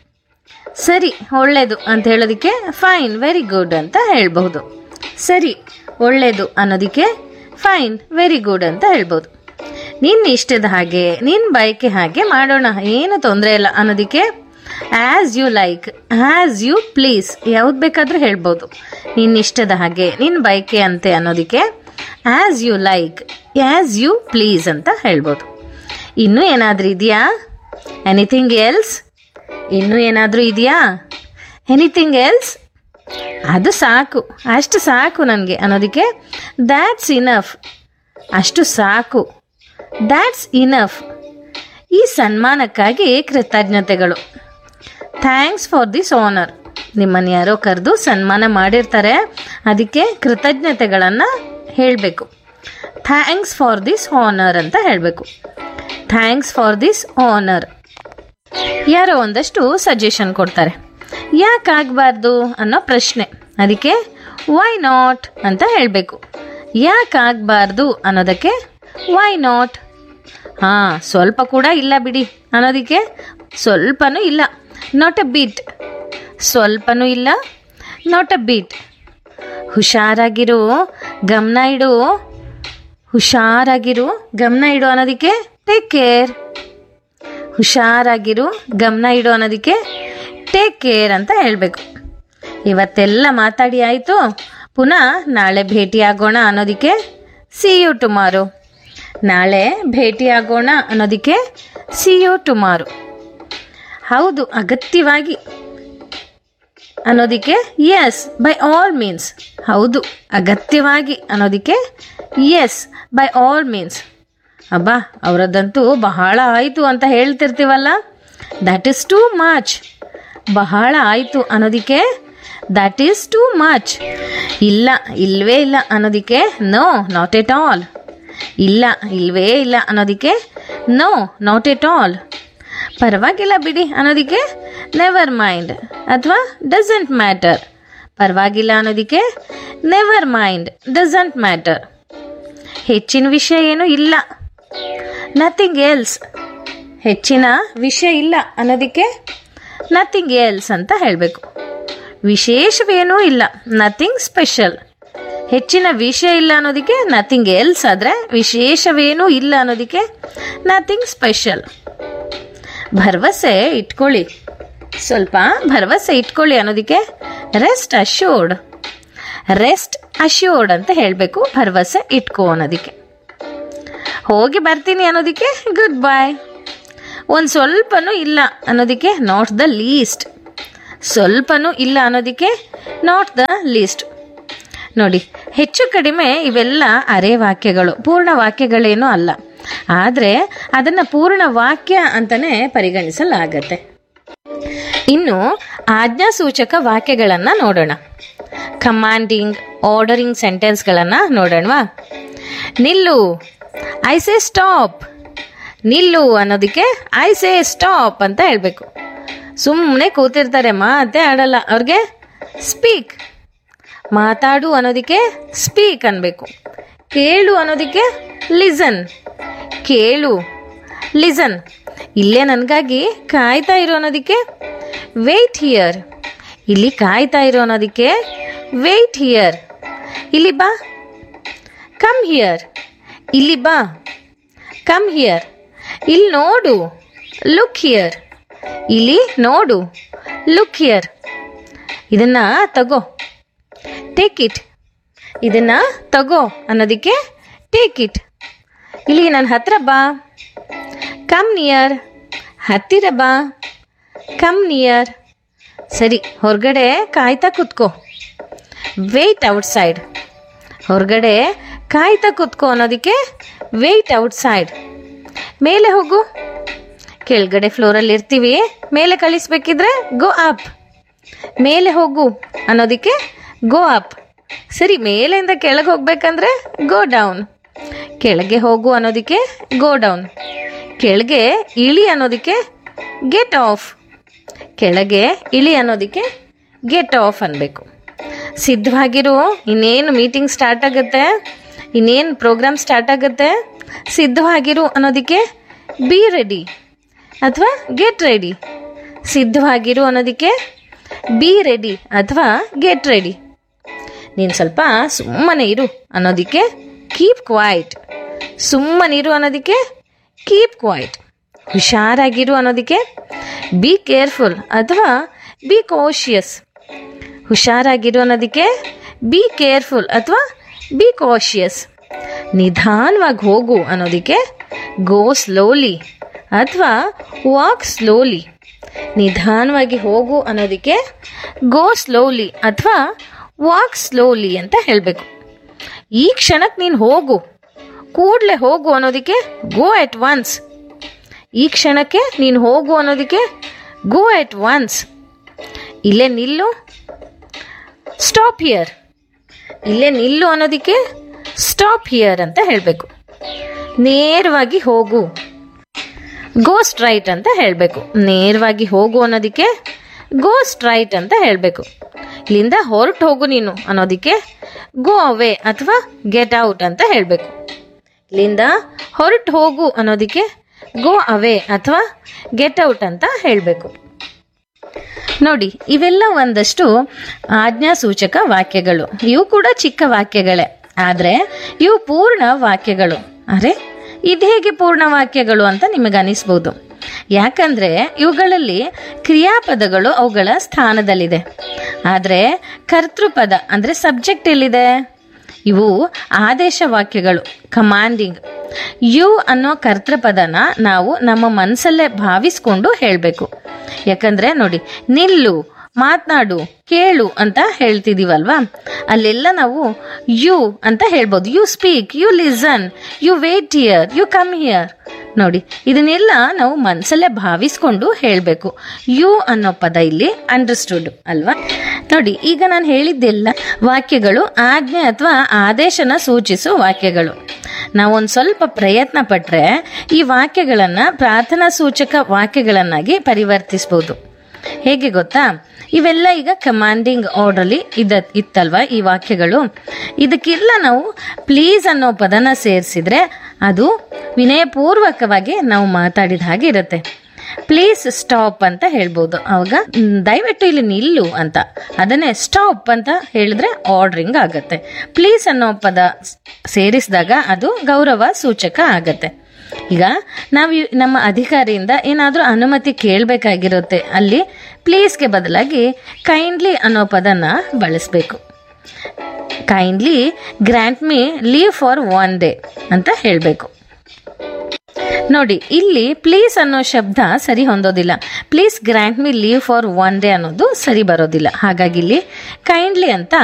ಸರಿ ಒಳ್ಳೆಯದು ಅಂತ ಹೇಳೋದಕ್ಕೆ ಫೈನ್ ವೆರಿ ಗುಡ್ ಅಂತ ಹೇಳ್ಬಹುದು ಸರಿ ಒಳ್ಳೆಯದು ಅನ್ನೋದಕ್ಕೆ ಫೈನ್ ವೆರಿ ಗುಡ್ ಅಂತ ಹೇಳ್ಬೋದು ನಿನ್ನ ಇಷ್ಟದ ಹಾಗೆ ನಿನ್ನ ಬಯಕೆ ಹಾಗೆ ಮಾಡೋಣ ಏನು ತೊಂದರೆ ಇಲ್ಲ ಅನ್ನೋದಕ್ಕೆ as you like as you please ಯಾವ್ದು ಬೇಕಾದರೂ ಹೇಳ್ಬೋದು ನಿನ್ನ ಇಷ್ಟದ ಹಾಗೆ ನಿನ್ನ ಬಯಕೆ ಅಂತೆ ಅನ್ನೋದಕ್ಕೆ as you like as you please ಅಂತ ಹೇಳ್ಬೋದು ಇನ್ನೂ ಏನಾದರೂ ಇದೆಯಾ ಎನಿಥಿಂಗ್ ಎಲ್ಸ್ ಇನ್ನೂ ಏನಾದರೂ ಇದೆಯಾ ಎನಿಥಿಂಗ್ ಎಲ್ಸ್ ಅದು ಸಾಕು ಅಷ್ಟು ಸಾಕು ನನಗೆ ಅನ್ನೋದಕ್ಕೆ ದ್ಯಾಟ್ಸ್ ಇನಫ್ ಅಷ್ಟು ಸಾಕು ದ್ಯಾಟ್ಸ್ ಇನಫ್ ಈ ಸನ್ಮಾನಕ್ಕಾಗಿ ಕೃತಜ್ಞತೆಗಳು ಥ್ಯಾಂಕ್ಸ್ ಫಾರ್ ದಿಸ್ ಆನರ್ ನಿಮ್ಮನ್ನು ಯಾರೋ ಕರೆದು ಸನ್ಮಾನ ಮಾಡಿರ್ತಾರೆ ಅದಕ್ಕೆ ಕೃತಜ್ಞತೆಗಳನ್ನು ಹೇಳಬೇಕು ಥ್ಯಾಂಕ್ಸ್ ಫಾರ್ ದಿಸ್ ಆನರ್ ಅಂತ ಹೇಳಬೇಕು ಥ್ಯಾಂಕ್ಸ್ ಫಾರ್ ದಿಸ್ ಆನರ್ ಯಾರೋ ಒಂದಷ್ಟು ಸಜೆಷನ್ ಕೊಡ್ತಾರೆ ಯಾಕಾಗಬಾರ್ದು ಅನ್ನೋ ಪ್ರಶ್ನೆ ಅದಕ್ಕೆ ವೈ ನಾಟ್ ಅಂತ ಹೇಳಬೇಕು ಯಾಕಾಗಬಾರ್ದು ಅನ್ನೋದಕ್ಕೆ ವೈ ನಾಟ್ ಹಾಂ ಸ್ವಲ್ಪ ಕೂಡ ಇಲ್ಲ ಬಿಡಿ ಅನ್ನೋದಕ್ಕೆ ಸ್ವಲ್ಪನೂ ಇಲ್ಲ ನಾಟ್ ಅ ಬೀಟ್ ಸ್ವಲ್ಪನೂ ಇಲ್ಲ ನಾಟ್ ಅ ಬೀಟ್ ಹುಷಾರಾಗಿರು ಗಮನ ಇಡು ಹುಷಾರಾಗಿರು ಗಮನ ಇಡು ಅನ್ನೋದಕ್ಕೆ ಟೇಕ್ ಕೇರ್ ಹುಷಾರಾಗಿರು ಗಮನ ಇಡು ಅನ್ನೋದಕ್ಕೆ ಟೇಕ್ ಕೇರ್ ಅಂತ ಹೇಳಬೇಕು ಇವತ್ತೆಲ್ಲ ಮಾತಾಡಿ ಆಯಿತು ಪುನಃ ನಾಳೆ ಭೇಟಿಯಾಗೋಣ ಅನ್ನೋದಕ್ಕೆ ಸಿ ಯು ಟುಮಾರೋ ನಾಳೆ ಭೇಟಿಯಾಗೋಣ ಅನ್ನೋದಕ್ಕೆ ಸಿ ಯು ಟುಮಾರೋ ಹೌದು ಅಗತ್ಯವಾಗಿ ಅನ್ನೋದಕ್ಕೆ ಎಸ್ ಬೈ ಆಲ್ ಮೀನ್ಸ್ ಹೌದು ಅಗತ್ಯವಾಗಿ ಅನ್ನೋದಕ್ಕೆ ಎಸ್ ಬೈ ಆಲ್ ಮೀನ್ಸ್ ಅಬ್ಬಾ ಅವರದ್ದಂತೂ ಬಹಳ ಆಯಿತು ಅಂತ ಹೇಳ್ತಿರ್ತೀವಲ್ಲ ದ್ಯಾಟ್ ಈಸ್ ಟೂ ಮಚ್ ಬಹಳ ಆಯಿತು ಅನ್ನೋದಕ್ಕೆ ದ್ಯಾಟ್ ಈಸ್ ಟೂ ಮಚ್ ಇಲ್ಲ ಇಲ್ವೇ ಇಲ್ಲ ಅನ್ನೋದಕ್ಕೆ ನೋ ನಾಟ್ ಎಟ್ ಆಲ್ ಇಲ್ಲ ಇಲ್ವೇ ಇಲ್ಲ ಅನ್ನೋದಕ್ಕೆ ನೋ ನಾಟ್ ಎಟ್ ಆಲ್ ಪರವಾಗಿಲ್ಲ ಬಿಡಿ ಅನ್ನೋದಕ್ಕೆ ನೆವರ್ ಮೈಂಡ್ ಅಥವಾ ಡಸಂಟ್ ಮ್ಯಾಟರ್ ಪರವಾಗಿಲ್ಲ ಅನ್ನೋದಕ್ಕೆ ನೆವರ್ ಮೈಂಡ್ ಡಸಂಟ್ ಮ್ಯಾಟರ್ ಹೆಚ್ಚಿನ ವಿಷಯ ಏನೂ ಇಲ್ಲ ನಥಿಂಗ್ ಎಲ್ಸ್ ಹೆಚ್ಚಿನ ವಿಷಯ ಇಲ್ಲ ಅನ್ನೋದಕ್ಕೆ ನಥಿಂಗ್ ಎಲ್ಸ್ ಅಂತ ಹೇಳಬೇಕು ವಿಶೇಷವೇನೂ ಇಲ್ಲ ನಥಿಂಗ್ ಸ್ಪೆಷಲ್ ಹೆಚ್ಚಿನ ವಿಷಯ ಇಲ್ಲ ಅನ್ನೋದಕ್ಕೆ ನಥಿಂಗ್ ಎಲ್ಸ್ ಆದರೆ ವಿಶೇಷವೇನೂ ಇಲ್ಲ ಅನ್ನೋದಕ್ಕೆ ನಥಿಂಗ್ ಸ್ಪೆಷಲ್ ಭರವಸೆ ಇಟ್ಕೊಳ್ಳಿ ಸ್ವಲ್ಪ ಭರವಸೆ ಇಟ್ಕೊಳ್ಳಿ ಅನ್ನೋದಕ್ಕೆ ರೆಸ್ಟ್ ಅಶ್ಯೂರ್ಡ್ ರೆಸ್ಟ್ ಅಶ್ಯೂರ್ಡ್ ಅಂತ ಹೇಳಬೇಕು ಭರವಸೆ ಇಟ್ಕೋ ಅನ್ನೋದಕ್ಕೆ ಹೋಗಿ ಬರ್ತೀನಿ ಅನ್ನೋದಕ್ಕೆ ಗುಡ್ ಬಾಯ್ ಒಂದು ಸ್ವಲ್ಪನೂ ಇಲ್ಲ ಅನ್ನೋದಕ್ಕೆ ನಾಟ್ ದ ಲೀಸ್ಟ್ ಸ್ವಲ್ಪನೂ ಇಲ್ಲ ಅನ್ನೋದಕ್ಕೆ ನಾಟ್ ದ ಲೀಸ್ಟ್ ನೋಡಿ ಹೆಚ್ಚು ಕಡಿಮೆ ಇವೆಲ್ಲ ಅರೆ ವಾಕ್ಯಗಳು ಪೂರ್ಣ ವಾಕ್ಯಗಳೇನೂ ಅಲ್ಲ ಆದರೆ ಅದನ್ನು ಪೂರ್ಣ ವಾಕ್ಯ ಅಂತಲೇ ಪರಿಗಣಿಸಲಾಗತ್ತೆ ಇನ್ನು ಆಜ್ಞಾಸೂಚಕ ವಾಕ್ಯಗಳನ್ನು ನೋಡೋಣ ಕಮಾಂಡಿಂಗ್ ಆರ್ಡರಿಂಗ್ ಸೆಂಟೆನ್ಸ್ಗಳನ್ನು ನೋಡೋಣವಾ ನಿಲ್ಲು ಐ ಸೇ ಸ್ಟಾಪ್ ನಿಲ್ಲು ಅನ್ನೋದಕ್ಕೆ ಐ ಸೇ ಸ್ಟಾಪ್ ಅಂತ ಹೇಳಬೇಕು ಸುಮ್ಮನೆ ಕೂತಿರ್ತಾರೆ ಮಾತೇ ಆಡಲ್ಲ ಅವ್ರಿಗೆ ಸ್ಪೀಕ್ ಮಾತಾಡು ಅನ್ನೋದಕ್ಕೆ ಸ್ಪೀಕ್ ಅನ್ಬೇಕು ಕೇಳು ಅನ್ನೋದಕ್ಕೆ ಲಿಸನ್ ಕೇಳು ಲಿಸನ್ ಇಲ್ಲೇ ನನಗಾಗಿ ಕಾಯ್ತಾ ಇರೋ ಅನ್ನೋದಕ್ಕೆ ವೆಯ್ಟ್ ಹಿಯರ್ ಇಲ್ಲಿ ಕಾಯ್ತಾ ಇರೋ ಅನ್ನೋದಕ್ಕೆ ವೆಯ್ಟ್ ಹಿಯರ್ ಇಲ್ಲಿ ಬಾ ಕಮ್ ಹಿಯರ್ ಇಲ್ಲಿ ಬಾ ಕಮ್ ಹಿಯರ್ ಇಲ್ಲಿ ನೋಡು ಲುಕ್ ಹಿಯರ್ ಇಲ್ಲಿ ನೋಡು ಲುಕ್ ಹಿಯರ್ ಇದನ್ನ ತಗೋ ಟೇಕ್ ಇಟ್ ಇದನ್ನ ತಗೋ ಅನ್ನೋದಕ್ಕೆ ಟೇಕ್ ಇಟ್ ಇಲ್ಲಿ ನನ್ನ ಹತ್ರ ಬಾ ಕಮ್ ನಿಯರ್ ಹತ್ತಿರ ಬಾ ಕಮ್ ನಿಯರ್ ಸರಿ ಹೊರಗಡೆ ಕಾಯ್ತಾ ಕೂತ್ಕೋ ವೆಯ್ಟ್ ಔಟ್ಸೈಡ್ ಹೊರಗಡೆ ಕಾಯ್ತಾ ಕೂತ್ಕೋ ಅನ್ನೋದಕ್ಕೆ ವೆಯ್ಟ್ ಔಟ್ಸೈಡ್ ಮೇಲೆ ಹೋಗು ಕೆಳಗಡೆ ಫ್ಲೋರಲ್ಲಿ ಇರ್ತೀವಿ ಮೇಲೆ ಕಳಿಸ್ಬೇಕಿದ್ರೆ ಗೋ ಅಪ್ ಮೇಲೆ ಹೋಗು ಅನ್ನೋದಕ್ಕೆ ಗೋ ಅಪ್ ಸರಿ ಮೇಲಿಂದ ಕೆಳಗೆ ಹೋಗ್ಬೇಕಂದ್ರೆ ಗೋ ಡೌನ್ ಕೆಳಗೆ ಹೋಗು ಅನ್ನೋದಕ್ಕೆ ಗೋ ಡೌನ್ ಕೆಳಗೆ ಇಳಿ ಅನ್ನೋದಕ್ಕೆ ಗೆಟ್ ಆಫ್ ಕೆಳಗೆ ಇಳಿ ಅನ್ನೋದಕ್ಕೆ ಗೆಟ್ ಆಫ್ ಅನ್ಬೇಕು ಸಿದ್ಧವಾಗಿರು ಇನ್ನೇನು ಮೀಟಿಂಗ್ ಸ್ಟಾರ್ಟ್ ಆಗುತ್ತೆ ಇನ್ನೇನು ಪ್ರೋಗ್ರಾಮ್ ಸ್ಟಾರ್ಟ್ ಆಗುತ್ತೆ ಸಿದ್ಧವಾಗಿರು ಅನ್ನೋದಕ್ಕೆ ಬಿ ರೆಡಿ ಅಥವಾ ಗೆಟ್ ರೆಡಿ ಸಿದ್ಧವಾಗಿರು ಅನ್ನೋದಕ್ಕೆ ಬಿ ರೆಡಿ ಅಥವಾ ಗೆಟ್ ರೆಡಿ ನೀನು ಸ್ವಲ್ಪ ಸುಮ್ಮನೆ ಇರು ಅನ್ನೋದಕ್ಕೆ ಕೀಪ್ ಕ್ವೈಟ್ ಸುಮ್ಮನಿರು ಅನ್ನೋದಕ್ಕೆ ಕೀಪ್ ಕ್ವೈಟ್ ಹುಷಾರಾಗಿರು ಅನ್ನೋದಕ್ಕೆ ಬಿ ಕೇರ್ಫುಲ್ ಅಥವಾ ಬಿ ಕಾಶಿಯಸ್ ಹುಷಾರಾಗಿರು ಅನ್ನೋದಕ್ಕೆ ಬಿ ಕೇರ್ಫುಲ್ ಅಥವಾ ಬಿ ಕಾಶಿಯಸ್ ನಿಧಾನವಾಗಿ ಹೋಗು ಅನ್ನೋದಕ್ಕೆ ಗೋ ಸ್ಲೋಲಿ ಅಥವಾ ವಾಕ್ ಸ್ಲೋಲಿ ನಿಧಾನವಾಗಿ ಹೋಗು ಅನ್ನೋದಕ್ಕೆ ಗೋ ಸ್ಲೋಲಿ ಅಥವಾ ವಾಕ್ ಸ್ಲೋಲಿ ಅಂತ ಹೇಳಬೇಕು ಈ ಕ್ಷಣಕ್ಕೆ ನೀನು ಹೋಗು ಕೂಡಲೇ ಹೋಗು ಅನ್ನೋದಕ್ಕೆ ಗೋ ಎಟ್ ಒನ್ಸ್ ಈ ಕ್ಷಣಕ್ಕೆ ನೀನು ಹೋಗು ಅನ್ನೋದಕ್ಕೆ ಗೋ ಎಟ್ ಒನ್ಸ್ ಇಲ್ಲೇ ನಿಲ್ಲು ಸ್ಟಾಪ್ ಹಿಯರ್ ಇಲ್ಲೇ ನಿಲ್ಲು ಅನ್ನೋದಕ್ಕೆ ಸ್ಟಾಪ್ ಹಿಯರ್ ಅಂತ ಹೇಳಬೇಕು ನೇರವಾಗಿ ಹೋಗು ಗೋ ಸ್ಟ್ರೈಟ್ ಅಂತ ಹೇಳಬೇಕು ನೇರವಾಗಿ ಹೋಗು ಅನ್ನೋದಕ್ಕೆ ಗೋ ಸ್ಟ್ರೈಟ್ ಅಂತ ಹೇಳಬೇಕು ಇಲ್ಲಿಂದ ಹೊರಟು ಹೋಗು ನೀನು ಅನ್ನೋದಕ್ಕೆ ಗೋ ಅವೇ ಅಥವಾ ಗೆಟ್ ಔಟ್ ಅಂತ ಹೇಳಬೇಕು ಇಲ್ಲಿಂದ ಹೊರಟು ಹೋಗು ಅನ್ನೋದಕ್ಕೆ ಗೋ ಅವೇ ಅಥವಾ ಗೆಟ್ ಔಟ್ ಅಂತ ಹೇಳಬೇಕು ನೋಡಿ ಇವೆಲ್ಲ ಒಂದಷ್ಟು ಆಜ್ಞಾಸೂಚಕ ವಾಕ್ಯಗಳು ಇವು ಕೂಡ ಚಿಕ್ಕ ವಾಕ್ಯಗಳೇ ಆದರೆ ಇವು ಪೂರ್ಣ ವಾಕ್ಯಗಳು ಅರೆ ಇದು ಹೇಗೆ ಪೂರ್ಣ ವಾಕ್ಯಗಳು ಅಂತ ನಿಮಗೆ ಅನಿಸ್ಬೋದು ಯಾಕಂದ್ರೆ ಇವುಗಳಲ್ಲಿ ಕ್ರಿಯಾಪದಗಳು ಅವುಗಳ ಸ್ಥಾನದಲ್ಲಿದೆ ಆದರೆ ಕರ್ತೃಪದ ಅಂದರೆ ಸಬ್ಜೆಕ್ಟ್ ಎಲ್ಲಿದೆ ಇವು ಆದೇಶ ವಾಕ್ಯಗಳು ಕಮಾಂಡಿಂಗ್ ಯು ಅನ್ನೋ ಕರ್ತೃಪದನ ನಾವು ನಮ್ಮ ಮನಸ್ಸಲ್ಲೇ ಭಾವಿಸ್ಕೊಂಡು ಹೇಳಬೇಕು ಯಾಕಂದ್ರೆ ನೋಡಿ ನಿಲ್ಲು ಮಾತನಾಡು ಕೇಳು ಅಂತ ಹೇಳ್ತಿದೀವಲ್ವಾ ಅಲ್ಲೆಲ್ಲ ನಾವು ಯು ಅಂತ ಹೇಳ್ಬೋದು you speak you listen you wait here you come here ನೋಡಿ ಇದನ್ನೆಲ್ಲ ನಾವು ಮನಸ್ಸಲ್ಲೇ ಭಾವಿಸ್ಕೊಂಡು ಹೇಳಬೇಕು ಯು ಅನ್ನೋ ಪದ ಇಲ್ಲಿ ಅಂಡರ್ಸ್ಟುಡ್ ಅಲ್ವಾ ನೋಡಿ ಈಗ ನಾನು ಹೇಳಿದ್ದೆಲ್ಲ ವಾಕ್ಯಗಳು ಆಜ್ಞೆ ಅಥವಾ ಆದೇಶನ ಸೂಚಿಸುವ ವಾಕ್ಯಗಳು ನಾವೊಂದು ಸ್ವಲ್ಪ ಪ್ರಯತ್ನ ಪಟ್ಟರೆ ಈ ವಾಕ್ಯಗಳನ್ನು ಪ್ರಾರ್ಥನಾ ಸೂಚಕ ವಾಕ್ಯಗಳನ್ನಾಗಿ ಪರಿವರ್ತಿಸ್ಬೋದು ಹೇಗೆ ಗೊತ್ತಾ ಇವೆಲ್ಲ ಈಗ ಕಮಾಂಡಿಂಗ್ ಆರ್ಡ್ರಲ್ಲಿ ಇದ ಇತ್ತಲ್ವಾ ಈ ವಾಕ್ಯಗಳು ಇದಕ್ಕೆಲ್ಲ ನಾವು ಪ್ಲೀಸ್ ಅನ್ನೋ ಪದನ ಸೇರಿಸಿದ್ರೆ ಅದು ವಿನಯಪೂರ್ವಕವಾಗಿ ನಾವು ಮಾತಾಡಿದ ಹಾಗೆ ಇರುತ್ತೆ ಪ್ಲೀಸ್ ಸ್ಟಾಪ್ ಅಂತ ಹೇಳ್ಬೋದು ಅವಾಗ "ಮ್, ದಯವಿಟ್ಟು ಇಲ್ಲಿ ನಿಲ್ಲು ಅಂತ ಅದನ್ನೇ ಸ್ಟಾಪ್ ಅಂತ ಹೇಳಿದ್ರೆ ಆರ್ಡ್ರಿಂಗ್ ಆಗತ್ತೆ ಪ್ಲೀಸ್ ಅನ್ನೋ ಪದ ಸೇರಿಸಿದಾಗ ಅದು ಗೌರವ ಸೂಚಕ ಆಗತ್ತೆ ಈಗ ನಾವು ಇವ್- ನಮ್ಮ ಅಧಿಕಾರಿಯಿಂದ ಏನಾದರೂ ಅನುಮತಿ ಕೇಳಬೇಕಾಗಿರುತ್ತೆ ಅಲ್ಲಿ ಪ್ಲೀಸ್ಗೆ ಬದಲಾಗಿ ಕೈಂಡ್ಲಿ ಅನ್ನೋ ಪದನ ಬಳಸಬೇಕು kindly grant me leave for one day ಅಂತ ಹೇಳಬೇಕು ನೋಡಿ ಇಲ್ಲಿ ಪ್ಲೀಸ್ ಅನ್ನೋ ಶಬ್ದ ಸರಿ ಹೊಂದೋದಿಲ್ಲ please grant me leave for one day ಅನ್ನೋದು ಸರಿ ಬರೋದಿಲ್ಲ ಹಾಗಾಗಿ ಇಲ್ಲಿ ಕೈಂಡ್ಲಿ ಅಂತ